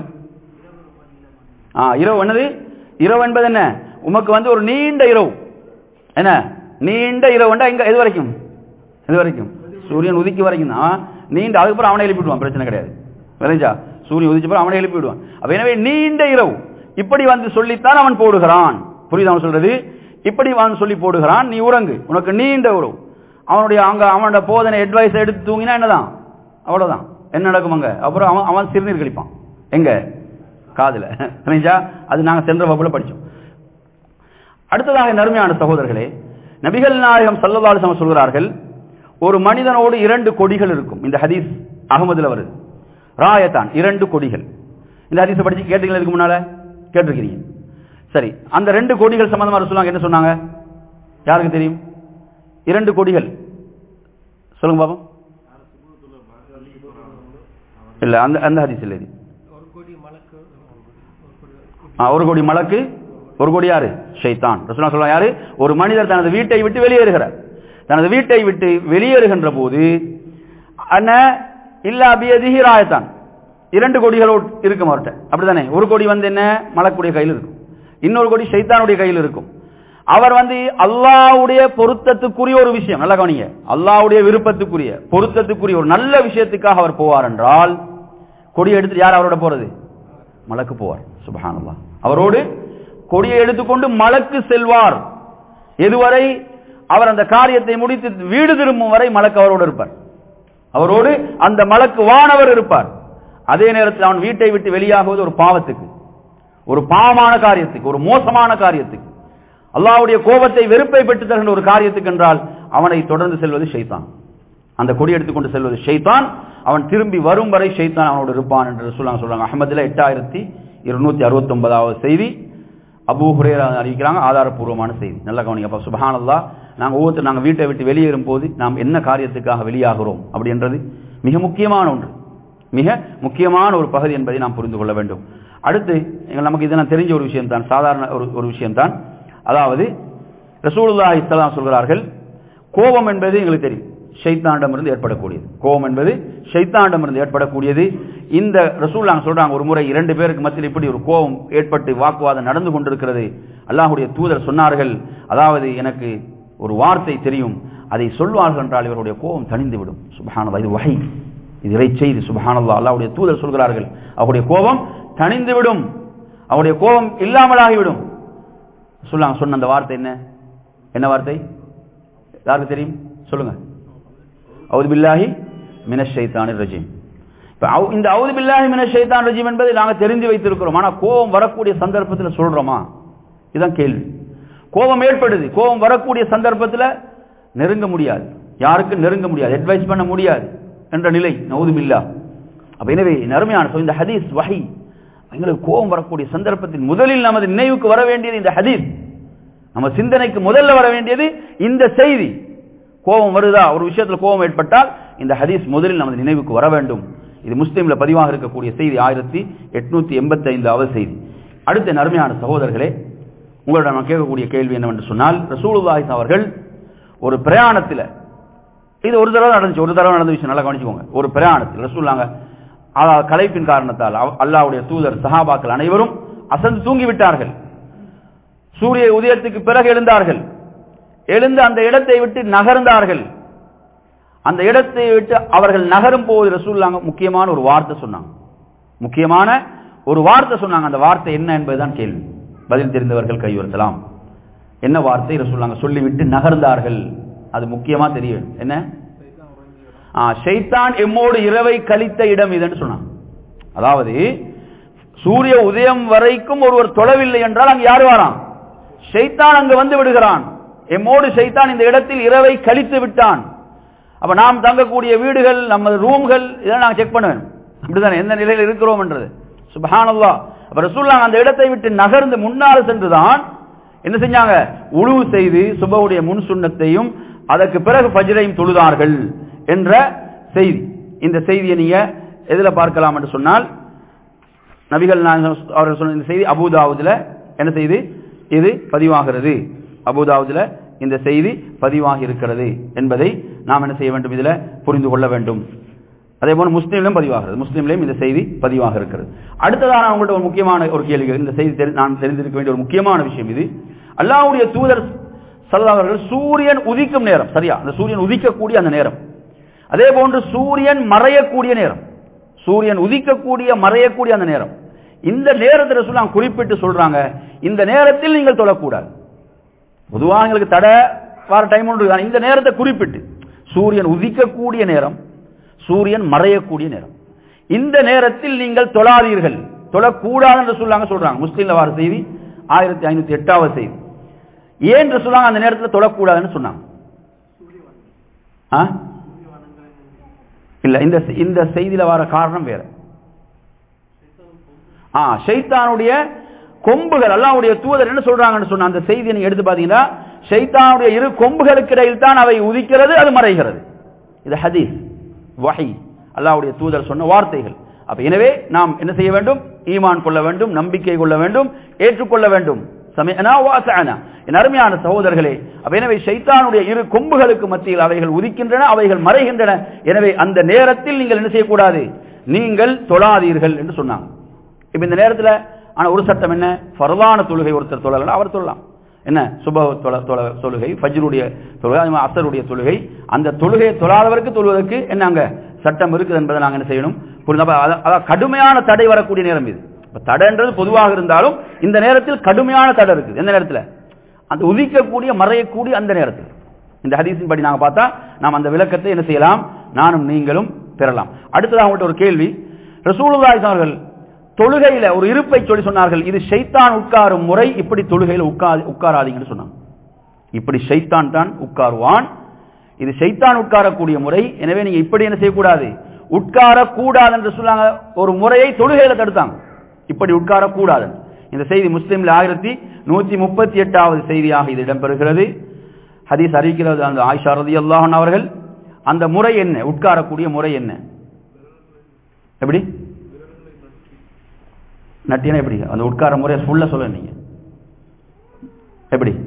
ஆ இரவு என்னது இரவு என்பது என்ன உமக்கு வந்து ஒரு நீண்ட இரவு என்ன நீண்ட இரவுண்டா எங்க எது வரைக்கும் எது வரைக்கும் சூரியன் உதிக்கு வரைக்கும் தான் நீண்ட அதுக்கப்புறம் அவனை எழுப்பிடுவான் பிரச்சனை கிடையாது விளைஞ்சா சூரியன் உதிச்ச பிறகு அவனை எழுப்பிடுவான் அப்ப எனவே நீண்ட இரவு இப்படி வந்து சொல்லித்தான் அவன் போடுகிறான் புரியுது அவன் சொல்றது இப்படி அவன் சொல்லி போடுகிறான் நீ உறங்கு உனக்கு நீண்ட உறவு அவனுடைய அங்க அவனோட போதனை அட்வைஸ் எடுத்து தூங்கினா என்னதான் அவ்வளவுதான் என்ன நடக்கும் அங்க அப்புறம் அவன் அவன் சிறுநீர் கழிப்பான் எங்க காதுல புரிஞ்சா அது நாங்க சென்ற வகுப்புல படிச்சோம் அடுத்ததாக நறுமையான சகோதரர்களே நபிகள் நாயகம் சல்லல்லாஹு சொல்கிறார்கள் ஒரு மனிதனோடு இரண்டு கொடிகள் இருக்கும் இந்த ஹதீஸ் அகமதுல வருது ராயத்தான் இரண்டு கொடிகள் இந்த ஹதீஸை படிச்சு கேட்டீங்களா இதுக்கு முன்னால கேட்டிருக்கிறீங்க சரி அந்த ரெண்டு கொடிகள் சம்பந்தமா சொல்லுவாங்க என்ன சொன்னாங்க யாருக்கு தெரியும் இரண்டு கொடிகள் சொல்லுங்க பாப்போம் இல்ல அந்த அந்த ஹதீஸ் இல்லை இது ஆ, ஒரு கோடி மலக்கு ஒரு கோடி யாரு ஷைத்தான் ரசூலுல்லாஹ் சொல்றாங்க யாரு ஒரு மனிதர் தனது வீட்டை விட்டு வெளியேறுகிறார் தனது வீட்டை விட்டு வெளியேறுகின்ற போது அண்ண இல்லா பியதிஹி ராயத்தான் இரண்டு கோடிகளோடு இருக்கும் அவர்கிட்ட அப்படிதானே ஒரு கோடி வந்து என்ன மலக்குடைய கையில் இருக்கும் இன்னொரு கோடி ஷைத்தானுடைய கையில் இருக்கும் அவர் வந்து அல்லாஹ்வுடைய பொருத்தத்துக்குரிய ஒரு விஷயம் நல்லா கவனிங்க அல்லாஹ்வுடைய விருப்பத்துக்குரிய பொருத்தத்துக்குரிய ஒரு நல்ல விஷயத்துக்காக அவர் போவார் என்றால் கொடியை எடுத்து யார் அவரோட போறது மலக்கு போவார் சுபஹானல்லாஹ் அவரோடு கொடியை எடுத்துக்கொண்டு மலக்கு செல்வார் எதுவரை அவர் அந்த காரியத்தை முடித்து வீடு திரும்பும் வரை மலக்கு அவரோடு இருப்பார் அவரோடு அந்த மலக்கு வானவர் இருப்பார் அதே நேரத்தில் அவன் வீட்டை விட்டு வெளியாகுவது ஒரு பாவத்துக்கு ஒரு பாவமான காரியத்துக்கு ஒரு மோசமான காரியத்துக்கு அல்லாஹ்வுடைய கோபத்தை வெறுப்பை பெற்று தருகின்ற ஒரு காரியத்துக்கு என்றால் அவனை தொடர்ந்து செல்வது ஷைத்தான் அந்த கொடி எடுத்துக்கொண்டு செல்வது ஷைத்தான் அவன் திரும்பி வரும் வரை ஷைத்தான் அவனோடு இருப்பான் என்று சொல்லுவாங்க சொல்றாங்க அகமதுல எட்டாயிரத்தி இருநூத்தி அறுபத்தி ஒன்பதாவது செய்தி அபூ ஹுரேரா அறிவிக்கிறாங்க ஆதாரப்பூர்வமான செய்தி நல்ல கவனிங்க அப்ப சுபஹானல்லா நாங்க ஒவ்வொருத்தர் நாங்க வீட்டை விட்டு வெளியேறும் போது நாம் என்ன காரியத்துக்காக வெளியாகிறோம் அப்படின்றது மிக முக்கியமான ஒன்று மிக முக்கியமான ஒரு பகுதி என்பதை நாம் புரிந்து கொள்ள வேண்டும் அடுத்து எங்கள் நமக்கு இதெல்லாம் தெரிஞ்ச ஒரு விஷயம் தான் சாதாரண ஒரு ஒரு விஷயம் தான் அதாவது ரசூலுல்லாஹி இஸ்லாம் சொல்கிறார்கள் கோபம் என்பது எங்களுக்கு தெரியும் ஷைத்தாண்டமிருந்து ஏற்படக்கூடியது கோபம் என்பது ஷைத்தாண்டமிருந்து ஏற்படக்கூடியது இந்த ரசூல்லாங்க சொல்றாங்க ஒரு முறை இரண்டு பேருக்கு மத்தியில் இப்படி ஒரு கோபம் ஏற்பட்டு வாக்குவாதம் நடந்து கொண்டிருக்கிறது அல்லாஹ்வுடைய தூதர் சொன்னார்கள் அதாவது எனக்கு ஒரு வார்த்தை தெரியும் அதை சொல்வார்கள் என்றால் இவருடைய கோபம் தணிந்து விடும் சுபஹானல்லாஹ் இது வஹை இது இறை செய்தி சுபஹானல்லாஹ் அல்லாஹ்வுடைய தூதர் சொல்கிறார்கள் அவருடைய கோபம் தணிந்து விடும் அவருடைய கோபம் இல்லாமலாகிவிடும் சொல்லாங்க சொன்ன அந்த வார்த்தை என்ன என்ன வார்த்தை யாருக்கு தெரியும் சொல்லுங்க அவுது பில்லாஹி மினஷ் ஷைத்தானிர் ரஜீம் இப்ப அவு- இந்த அவுது பில்லாஹி மினஷ் ஷைத்தான் ரஜீம் என்பதை நாங்கள் தெரிந்து வைத்திருக்கிறோம் ஆனா கோபம் வரக்கூடிய சந்தர்ப்பத்தில் சொல்றோமா இதுதான் கேள்வி கோபம் ஏற்படுது கோபம் வரக்கூடிய சந்தர்ப்பத்தில் நெருங்க முடியாது யாருக்கும் நெருங்க முடியாது அட்வைஸ் பண்ண முடியாது என்ற நிலை நவுது பில்லா அப்ப எனவே நறுமையான சொல் இந்த ஹதீஸ் வஹி எங்களுக்கு கோபம் வரக்கூடிய சந்தர்ப்பத்தில் முதலில் நமது நினைவுக்கு வர வேண்டியது இந்த ஹதீஸ் நம்ம சிந்தனைக்கு முதல்ல வர வேண்டியது இந்த செய்தி கோபம் வருதா ஒரு விஷயத்துல கோபம் ஏற்பட்டால் இந்த ஹதீஸ் முதலில் நமது நினைவுக்கு வர வேண்டும் இது முஸ்லீம்ல பதிவாக இருக்கக்கூடிய செய்தி ஆயிரத்தி எட்நூத்தி எண்பத்தி ஐந்தாவது செய்தி அடுத்த நறுமையான சகோதரர்களே உங்களிடம் நான் கேட்கக்கூடிய கேள்வி என்னவென்று சொன்னால் ரசூலுல்லாஹி அவர்கள் ஒரு பிரயாணத்தில் இது ஒரு தடவை நடந்துச்சு ஒரு தடவை நடந்த விஷயம் நல்லா கவனிச்சுக்கோங்க ஒரு பிரயாணத்தில் ரசூல்லாங்க அதாவது கலைப்பின் காரணத்தால் அவ- அல்லாஹ்வுடைய தூதர் சஹாபாக்கள் அனைவரும் அசந்து தூங்கி விட்டார்கள் சூரிய உதயத்துக்கு பிறகு எழுந்தார்கள் எழுந்து அந்த இடத்தை விட்டு நகர்ந்தார்கள் அந்த இடத்தை விட்டு அவர்கள் நகரும் போது ரசூல்லாங்க முக்கியமான ஒரு வார்த்தை சொன்னாங்க முக்கியமான ஒரு வார்த்தை சொன்னாங்க அந்த வார்த்தை என்ன என்பதுதான் கேள்வி பதில் தெரிந்தவர்கள் கையுறுத்தலாம் என்ன வார்த்தை ரசூல்லாங்க சொல்லிவிட்டு நகர்ந்தார்கள் அது முக்கியமா தெரிய வேண்டும். என்ன ஆ, ஷைத்தான் எம்மோடு இரவை கழித்த இடம் இதுன்னு சொன்னாங்க அதாவது சூரிய உதயம் வரைக்கும் ஒருவர் தொழவில்லை என்றால் அங்கு யார் வாரான் ஷைத்தான் அங்கு வந்து விடுகிறான் எம்மோடு ஷைத்தான் இந்த இடத்தில் இரவை கழித்து விட்டான் அப்ப நாம் தங்கக்கூடிய வீடுகள் நமது ரூம்கள் இதெல்லாம் நாங்க செக் பண்ண வேணும் அப்படிதானே எந்த நிலையில் இருக்கிறோம் என்றது சுபஹானல்லாஹ் அப்ப ரசூலுல்லாஹ் அந்த இடத்தை விட்டு நகர்ந்து முன்னால் சென்றுதான் என்ன செஞ்சாங்க உழுவு செய்து சுபவுடைய முன் சுண்ணத்தையும் அதற்கு பிறகு ஃபஜ்ரையும் தொழுதார்கள் என்ற செய்தி இந்த செய்தியை நீங்க எதுல பார்க்கலாம் என்று சொன்னால் நபிகள் நாயகம் அவர்கள் சொன்ன இந்த செய்தி அபூதாவுதுல என்ன செய்தி இது பதிவாகிறது அபூதாவுதுல இந்த செய்தி பதிவாகி இருக்கிறது என்பதை நாம் என்ன செய்ய வேண்டும் இதுல புரிந்து கொள்ள வேண்டும் அதே போல முஸ்லீம்லையும் பதிவாகிறது முஸ்லீம்லையும் இந்த செய்தி பதிவாக இருக்கிறது அடுத்ததாக நான் உங்கள்ட்ட ஒரு முக்கியமான ஒரு கேள்வி இந்த செய்தி தெரி- நான் தெரிந்திருக்க வேண்டிய ஒரு முக்கியமான விஷயம் இது அல்லாஹ்வுடைய தூதர் ஸல்லல்லாஹு அலைஹி வஸல்லம் சூரியன் உதிக்கும் நேரம் சரியா அந்த சூரியன் உதிக்கக்கூடிய அந்த நேரம் அதே போன்று சூரியன் மறையக்கூடிய நேரம் சூரியன் உதிக்கக்கூடிய மறையக்கூடிய அந்த நேரம் இந்த நேரத்தில் சொல்லலாம் குறிப்பிட்டு சொல்றாங்க இந்த நேரத்தில் நீங்கள் தொழக்கூடாது பொதுவாக எங்களுக்கு தடை வர டைம் ஒன்று இருக்கு. ஆனா இந்த நேரத்தை குறிப்பிட்டு சூரியன் உதிக்கக்கூடிய நேரம் சூரியன் மறையக்கூடிய நேரம் இந்த நேரத்தில் நீங்கள் தொழாதீர்கள் தொழக்கூடாது என்று சொல்லாங்க சொல்றாங்க முஸ்லீம்ல வார செய்தி ஆயிரத்தி ஐநூத்தி எட்டாவது செய்தி ஏன் என்று சொல்லாங்க அந்த நேரத்தில் தொழக்கூடாதுன்னு சொன்னாங்க ஆ? இல்ல இந்த இந்த செய்தியில வர காரணம் வேற ஆ ஷைத்தானுடைய கொம்புகள் அல்லாஹ்வுடைய தூதர் என்ன சொல்றாங்கன்னு சொன்ன அந்த செய்தியை நீங்க எடுத்து பாத்தீங்கன்னா ஷைத்தானுடைய இரு கொம்புகளுக்கு இடையில் தான் அவை உதிக்கிறது அது மறைகிறது இது ஹதீஸ் வஹி அல்லாஹ்வுடைய தூதர் சொன்ன வார்த்தைகள் அப்ப எனவே நாம் என்ன செய்ய வேண்டும் ஈமான் கொள்ள வேண்டும் நம்பிக்கை கொள்ள வேண்டும் ஏற்றுக்கொள்ள வேண்டும் சமயனா வாசனா என் அருமையான சகோதரர்களே அப்ப எனவே ஷைத்தானுடைய இரு கொம்புகளுக்கு மத்தியில் அவைகள் உதிக்கின்றன அவைகள் மறைகின்றன எனவே அந்த நேரத்தில் நீங்கள் என்ன செய்யக்கூடாது நீங்கள் தொழாதீர்கள் என்று சொன்னாங்க இப்ப இந்த நேரத்துல ஆனா ஒரு சட்டம் என்ன ஃபர்லான தொழுகை ஒருத்தர் தொழலாம் அவர் தொழலாம் என்ன சுப தொழ தொழ தொழுகை ஃபஜ்ருடைய தொழுகை அதே மாதிரி அசருடைய தொழுகை அந்த தொழுகையை தொழாதவருக்கு தொழுவதற்கு என்ன அங்க சட்டம் இருக்குது என்பதை நாங்க என்ன செய்யணும் புரிந்து அப்ப அத- அதான் கடுமையான தடை வரக்கூடிய நேரம் இது இப்ப தடைன்றது பொதுவாக இருந்தாலும் இந்த நேரத்தில் கடுமையான தடை இருக்குது எந்த நேரத்துல அந்த உதிக்கக்கூடிய மறையக்கூடிய அந்த நேரத்தில் இந்த ஹதீஸின் படி நாங்க பார்த்தா நாம் அந்த விளக்கத்தை என்ன செய்யலாம் நானும் நீங்களும் பெறலாம் அடுத்ததாக உங்கள்ட்ட ஒரு கேள்வி ரசூலுல்லாஹி அவர்கள் தொழுகையில ஒரு இருப்பை சொல்லி சொன்னார்கள் இது ஷைத்தான் உட்காரும் முறை இப்படி தொழுகையில உட்கார் உட்காராதீங்கன்னு சொன்னாங்க இப்படி ஷைத்தான் தான் உட்காருவான் இது ஷைத்தான் உட்காரக்கூடிய முறை எனவே நீங்க இப்படி என்ன செய்யக்கூடாது உட்காரக்கூடாது என்று சொன்னாங்க ஒரு முறையை தொழுகையில தடுத்தாங்க இப்படி உட்காரக்கூடாது இந்த செய்தி முஸ்லிம்ல ஆயிரத்தி நூத்தி முப்பத்தி எட்டாவது செய்தியாக இது இடம்பெறுகிறது ஹதீஸ் அறிவிக்கிறது அந்த ஆயிஷா ரதி அல்லாஹன் அவர்கள் அந்த முறை என்ன உட்காரக்கூடிய முறை என்ன எப்படி நட்டினா எப்படி அந்த உட்கார முறையை ஃபுல்லா சொல்ல நீங்க எப்படி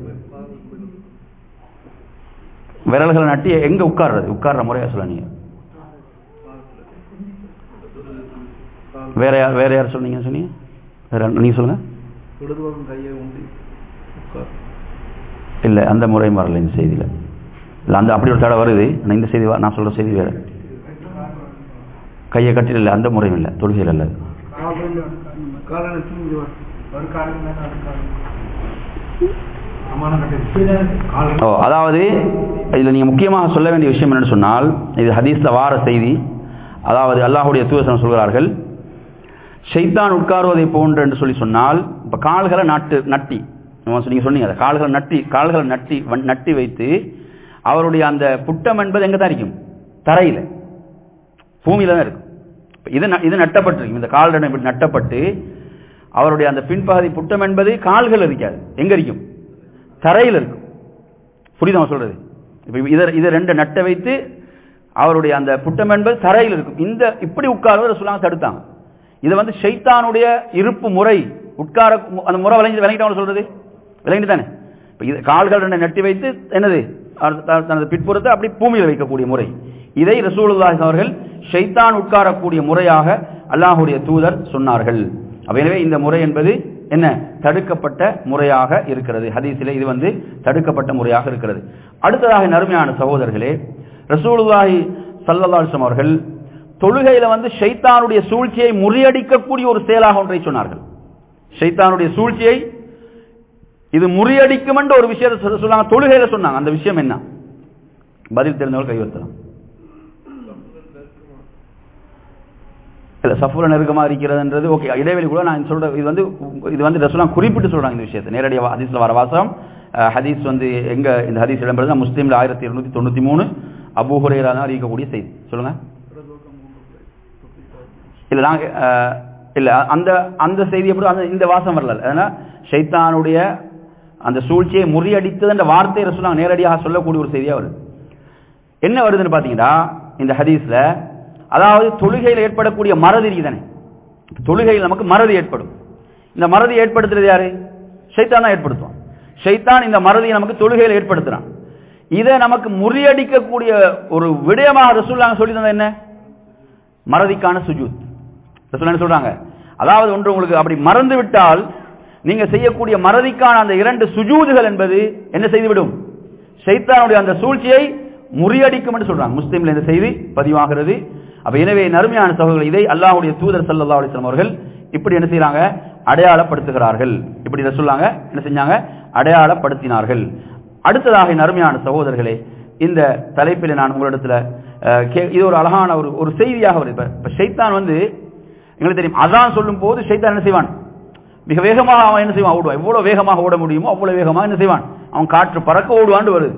விரல்களை நட்டி எங்க உட்கார்றது உட்கார்ற முறையா சொல்ல நீங்க வேற யார் வேற யார் சொன்னீங்க சொன்னீங்க வேற யார்? நீங்க சொல்லுங்க இடதுபக்கம் கையை உண்டி உட்கார் இல்ல அந்த முறையும் வரல இந்த செய்தியில இல்ல அந்த அப்படி ஒரு தடவை வருது ஆனா இந்த செய்தி வ- நான் சொல்ற செய்தி வேற கையை கட்டில் இல்லை அந்த முறையும் இல்லை தொழுகையில் அல்லது காலனை தூங்கி வா. ஒரு காலம் மேல ஒரு காலம் சமான கட்டு ஓ அதாவது இதில் நீங்கள் முக்கியமாக சொல்ல வேண்டிய விஷயம் என்னன்னு சொன்னால் இது ஹதீஸில் வார செய்தி அதாவது அல்லாஹுடைய தூதசனம் சொல்கிறார்கள் ஷைத்தான் உட்காருவதை போன்று என்று சொல்லி சொன்னால் இப்போ கால்களை நட்டு நட்டி நீங்கள் சொன்னீங்க அதை கால்களை நட்டி கால்களை நட்டி வன்- நட்டி வைத்து அவருடைய அந்த புட்டம் என்பது எங்கே தான் இருக்கும் தரையில் பூமியில தான் இருக்கும் இப்ப இது ந- இது நட்டப்பட்டிருக்கும் இந்த கால்டன் இப்படி நட்டப்பட்டு அவருடைய அந்த பின்பகுதி புட்டம் என்பது கால்கள் இருக்காது எங்க இருக்கும் தரையில் இருக்கும் புரியுதா நான் சொல்றது இப்ப இதை இதை ரெண்டு நட்டை வைத்து அவருடைய அந்த புட்டம் என்பது தரையில் இருக்கும் இந்த இப்படி உட்கார்வதை சொல்லாம தடுத்தாங்க இது வந்து ஷைத்தானுடைய இருப்பு முறை உட்கார அந்த முறை விளங்கி விளங்கிட்டு சொல்றது விளங்கிட்டு தானே இப்ப இது கால்கள் ரெண்டு நட்டி வைத்து என்னது அவர் த- தனது பிற்புறத்தை அப்படி பூமியில் வைக்கக்கூடிய முறை இதை ரசூலுல்லாஹி அவர்கள் ஷைத்தான் உட்காரக்கூடிய முறையாக அல்லாஹ்வுடைய தூதர் சொன்னார்கள் அப்ப எனவே இந்த முறை என்பது என்ன தடுக்கப்பட்ட முறையாக இருக்கிறது ஹதீஸிலே இது வந்து தடுக்கப்பட்ட முறையாக இருக்கிறது அடுத்ததாக நறுமையான சகோதரர்களே ரசூலுல்லாஹி ஸல்லல்லாஹு அலைஹி வஸல்லம் அவர்கள் தொழுகையில வந்து ஷைத்தானுடைய சூழ்ச்சியை முறியடிக்கக்கூடிய ஒரு செயலாக ஒன்றை சொன்னார்கள் ஷைத்தானுடைய சூழ்ச்சியை இது முறியடிக்கும் என்ற ஒரு விஷயத்தை சொல்ல- சொன்னாங்க தொழுகையில சொன்னாங்க அந்த விஷயம் என்ன பதில் தெரிந்தவர்கள் கைவர்த்தலாம் இல்ல சஃபுல நெருக்கமா இருக்கிறதுன்றது ஓகே இடைவெளி கூட நான் சொல்ற இது வந்து இது வந்து ரசூலாம் குறிப்பிட்டு சொல்றாங்க இந்த விஷயத்தை நேரடியாக ஹதீஸ்ல வர வாசம் அஹ், ஹதீஸ் வந்து எங்க இந்த ஹதீஸ் இடம்பெறுது முஸ்லீம்ல ஆயிரத்தி இருநூத்தி தொண்ணூத்தி மூணு அபூ ஹுரைரா தான் அறிவிக்கக்கூடிய செய்தி சொல்லுங்க இல்ல நாங்க அஹ், இல்ல அந்த அந்த செய்தி எப்படி அந்த இந்த வாசம் வரல அதனால ஷைத்தானுடைய அந்த சூழ்ச்சியை முறியடித்தது என்ற வார்த்தையை ரசூலாம் நேரடியாக சொல்லக்கூடிய ஒரு செய்தியா வருது என்ன வருதுன்னு பாத்தீங்கன்னா இந்த ஹதீஸ்ல அதாவது தொழுகையில் ஏற்படக்கூடிய மறதி தானே தொழுகையில் நமக்கு மறதி ஏற்படும் இந்த மறதி ஏற்படுத்துறது யாரு ஷைத்தான் தான் ஏற்படுத்துவான் ஷைத்தான் இந்த மறதியை நமக்கு தொழுகையில் ஏற்படுத்துறான் இதை நமக்கு முறியடிக்கக்கூடிய ஒரு விடயமாக ரசூல்லாங்க சொல்லி தந்தது என்ன மறதிக்கான சுஜூத் ரசூல் என்ன சொல்றாங்க அதாவது ஒன்று உங்களுக்கு அப்படி மறந்து விட்டால் நீங்க செய்யக்கூடிய மறதிக்கான அந்த இரண்டு சுஜூதுகள் என்பது என்ன செய்துவிடும் ஷைத்தானுடைய அந்த சூழ்ச்சியை முறியடிக்கும் என்று சொல்றாங்க முஸ்லீம்ல இந்த செய்தி பதிவாகிறது அப்ப எனவே நறுமையான சகோதரர்கள் இதை அல்லாஹ்வுடைய தூதர் ஸல்லல்லாஹு அலைஹி வஸல்லம் அவர்கள் இப்படி என்ன செய்றாங்க அடையாளப்படுத்துகிறார்கள் இப்படி சொல்லாங்க என்ன செஞ்சாங்க அடையாளப்படுத்தினார்கள் அடுத்ததாக நறுமையான சகோதரர்களே இந்த தலைப்பில் நான் உங்களிடத்துல அஹ், கே- இது ஒரு அழகான ஒரு ஒரு செய்தியாக வருது இப்ப- இப்ப ஷைத்தான் வந்து எங்களுக்கு தெரியும் அதான் சொல்லும் போது ஷைத்தான் என்ன செய்வான் மிக வேகமாக அவன் என்ன செய்வான் ஓடுவான் எவ்வளவு வேகமாக ஓட முடியுமோ அவ்வளவு வேகமாக என்ன செய்வான் அவன் காற்று பறக்க ஓடுவான்னு வருது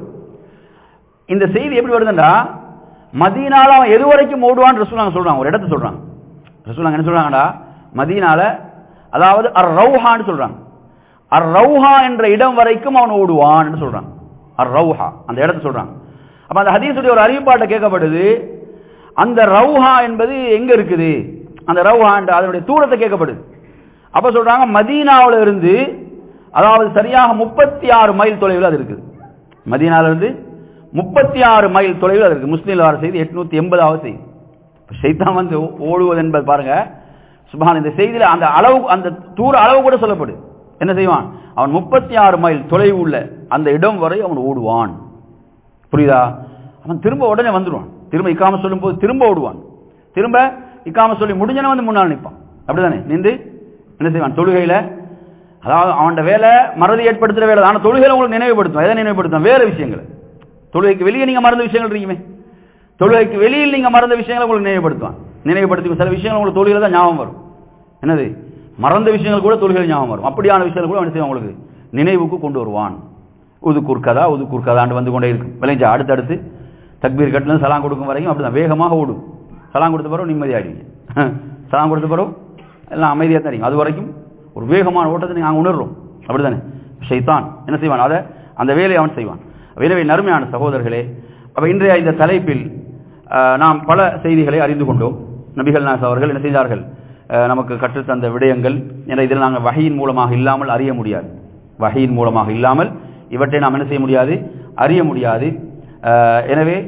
இந்த செய்தி எப்படி வருதுன்னா மதீனால அவன் எது வரைக்கும் ஓடுவான்னு ரசூலாங்க சொல்றாங்க ஒரு இடத்த சொல்றாங்க ரசூலாங்க என்ன சொல்றாங்கடா மதீனால அதாவது அர் ரவுஹான்னு சொல்றாங்க அர் ரவுஹா என்ற இடம் வரைக்கும் அவன் ஓடுவான்னு சொல்றாங்க அர் ரவுஹா அந்த இடத்த சொல்றாங்க அப்ப அந்த ஹதீஸுடைய ஒரு அறிவிப்பாட்டை கேட்கப்படுது அந்த ரவுஹா என்பது எங்க இருக்குது அந்த ரவுஹா என்ற அதனுடைய தூரத்தை கேட்கப்படுது அப்ப சொல்றாங்க மதீனாவுல இருந்து அதாவது சரியாக முப்பத்தி ஆறு மைல் தொலைவில் அது இருக்குது மதீனால இருந்து முப்பத்தி ஆறு மைல் தொலைவில் அது இருக்கு முஸ்லீம் வர செய்தி எட்நூத்தி எண்பதாவது செய்தி இப்ப ஷைத்தான் வந்து ஓ- ஓடுவது என்பது பாருங்க சுபான் இந்த செய்தியில அந்த அளவு அந்த தூர அளவு கூட சொல்லப்படுது என்ன செய்வான் அவன் முப்பத்தி ஆறு மைல் தொலைவு உள்ள அந்த இடம் வரை அவன் ஓடுவான் புரியுதா அவன் திரும்ப உடனே வந்துடுவான் திரும்ப இக்காம சொல்லும் போது திரும்ப ஓடுவான் திரும்ப இக்காம சொல்லி முடிஞ்சன வந்து முன்னால் நிற்பான் அப்படிதானே நின்று என்ன செய்வான் தொழுகையில அதாவது அவனோட வேலை மறதி ஏற்படுத்துற வேலை தான். ஆனா தொழுகையில உங்களுக்கு நினைவுபடுத்தும் எதை நினைவுபடுத்தும் வேற விஷயங்களை தொழுகைக்கு வெளியே நீங்க மறந்த விஷயங்கள் இருக்குமே தொழுகைக்கு வெளியில் நீங்க மறந்த விஷயங்களை உங்களுக்கு நினைவுபடுத்துவான் நினைவுபடுத்தி சில விஷயங்கள் உங்களுக்கு தொழுகையில தான் ஞாபகம் வரும் என்னது மறந்த விஷயங்கள் கூட தொழுகையில் ஞாபகம் வரும் அப்படியான விஷயங்கள் கூட அவன் என்ன செய்வான் உங்களுக்கு நினைவுக்கு கொண்டு வருவான் உதுக்கூர் கதா உதுக்கூர் கதாண்டு வந்து கொண்டே இருக்கும் விளைஞ்சா அடுத்தடுத்து தக்பீர் கட்டிலும் சலாம் கொடுக்கும் வரைக்கும் அப்படிதான் வேகமாக ஓடும் சலாம் கொடுத்த பிறகு நிம்மதியாடுவீங்க சலாம் கொடுத்த பிறகு எல்லாம் அமைதியாக தான் இருக்கும் அது வரைக்கும் ஒரு வேகமான ஓட்டத்தை நாங்கள் உணர்றோம் அப்படிதானே ஷைத்தான் என்ன செய்வான் அதை அந்த வேலையை அவன் செய்வான் எனவே நறுமையான சகோதரர்களே அப்ப இன்றைய இந்த தலைப்பில் அஹ், நாம் பல செய்திகளை அறிந்து கொண்டோம் நபிகள் நாஸ் அவர்கள் என்ன செய்தார்கள் அஹ், நமக்கு கற்றுத்தந்த விடயங்கள் என இதில் நாங்கள் வகையின் மூலமாக இல்லாமல் அறிய முடியாது வகையின் மூலமாக இல்லாமல் இவற்றை நாம் என்ன செய்ய முடியாது அறிய முடியாது அஹ், எனவே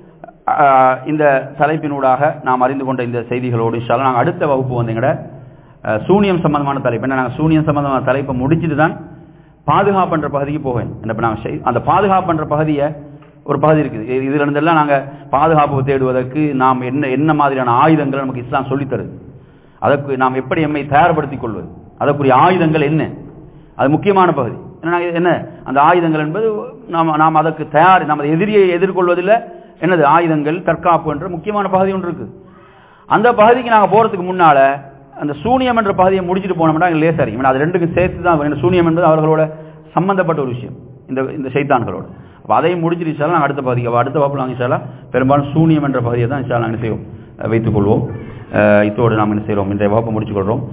அஹ், இந்த தலைப்பினூடாக நாம் அறிந்து கொண்ட இந்த செய்திகளோடு இன்ஷால்லா நாங்கள் அடுத்த வகுப்பு வந்து எங்கட அஹ், சூனியம் சம்பந்தமான தலைப்பு என்ன நாங்கள் சூனியம் சம்பந்தமான தலைப்பை முடிச்சுட்டு தான் பாதுகாப்புன்ற பகுதிக்கு போவேன் என்ன இப்ப நாங்கள் செய்- அந்த பாதுகாப்புன்ற பகுதியை ஒரு பகுதி இருக்குது இ- இதுல இருந்தெல்லாம் நாங்க பாதுகாப்பு தேடுவதற்கு நாம் என்ன என்ன மாதிரியான ஆயுதங்கள் நமக்கு இஸ்லாம் சொல்லித் தருது அதற்கு நாம் எப்படி எம்மை தயார்படுத்திக் கொள்வது அதற்குரிய ஆயுதங்கள் என்ன அது முக்கியமான பகுதி ஏன்னா நாங்க என்ன அந்த ஆயுதங்கள் என்பது நாம் நாம் அதற்கு தயார் நமது எதிரியை எதிர்கொள்வதில் என்னது ஆயுதங்கள் தற்காப்பு என்ற முக்கியமான பகுதி ஒன்று இருக்கு அந்த பகுதிக்கு நாங்க போறதுக்கு முன்னால அந்த சூனியம் என்ற பகுதியை முடிச்சிட்டு போனோம்னா எங்களுக்கு லேசா இருக்கும் ஏன்னா அது ரெண்டுக்கும் சேர்த்து தான் வரும். சூனியம் என்பது அவர்களோட சம்பந்தப்பட்ட ஒரு விஷயம் இந்த இந்த சைத்தான்களோட அப்ப அதையும் முடிச்சிட்டு இன்ஷால்லா நாங்க அடுத்த பகுதிக்கு அப்ப அடுத்த வகுப்புல நாங்க இன்ஷால்லா பெரும்பாலும் சூனியம் என்ற பகுதியை தான் இன்ஷால்லா என்ன செய்வோம் அஹ் வைத்துக் கொள்வோம் அஹ் இத்தோடு நாம் என்ன செய்கிறோம் இன்றைய வகுப்பை முடிச்சுக் கொள்றோம்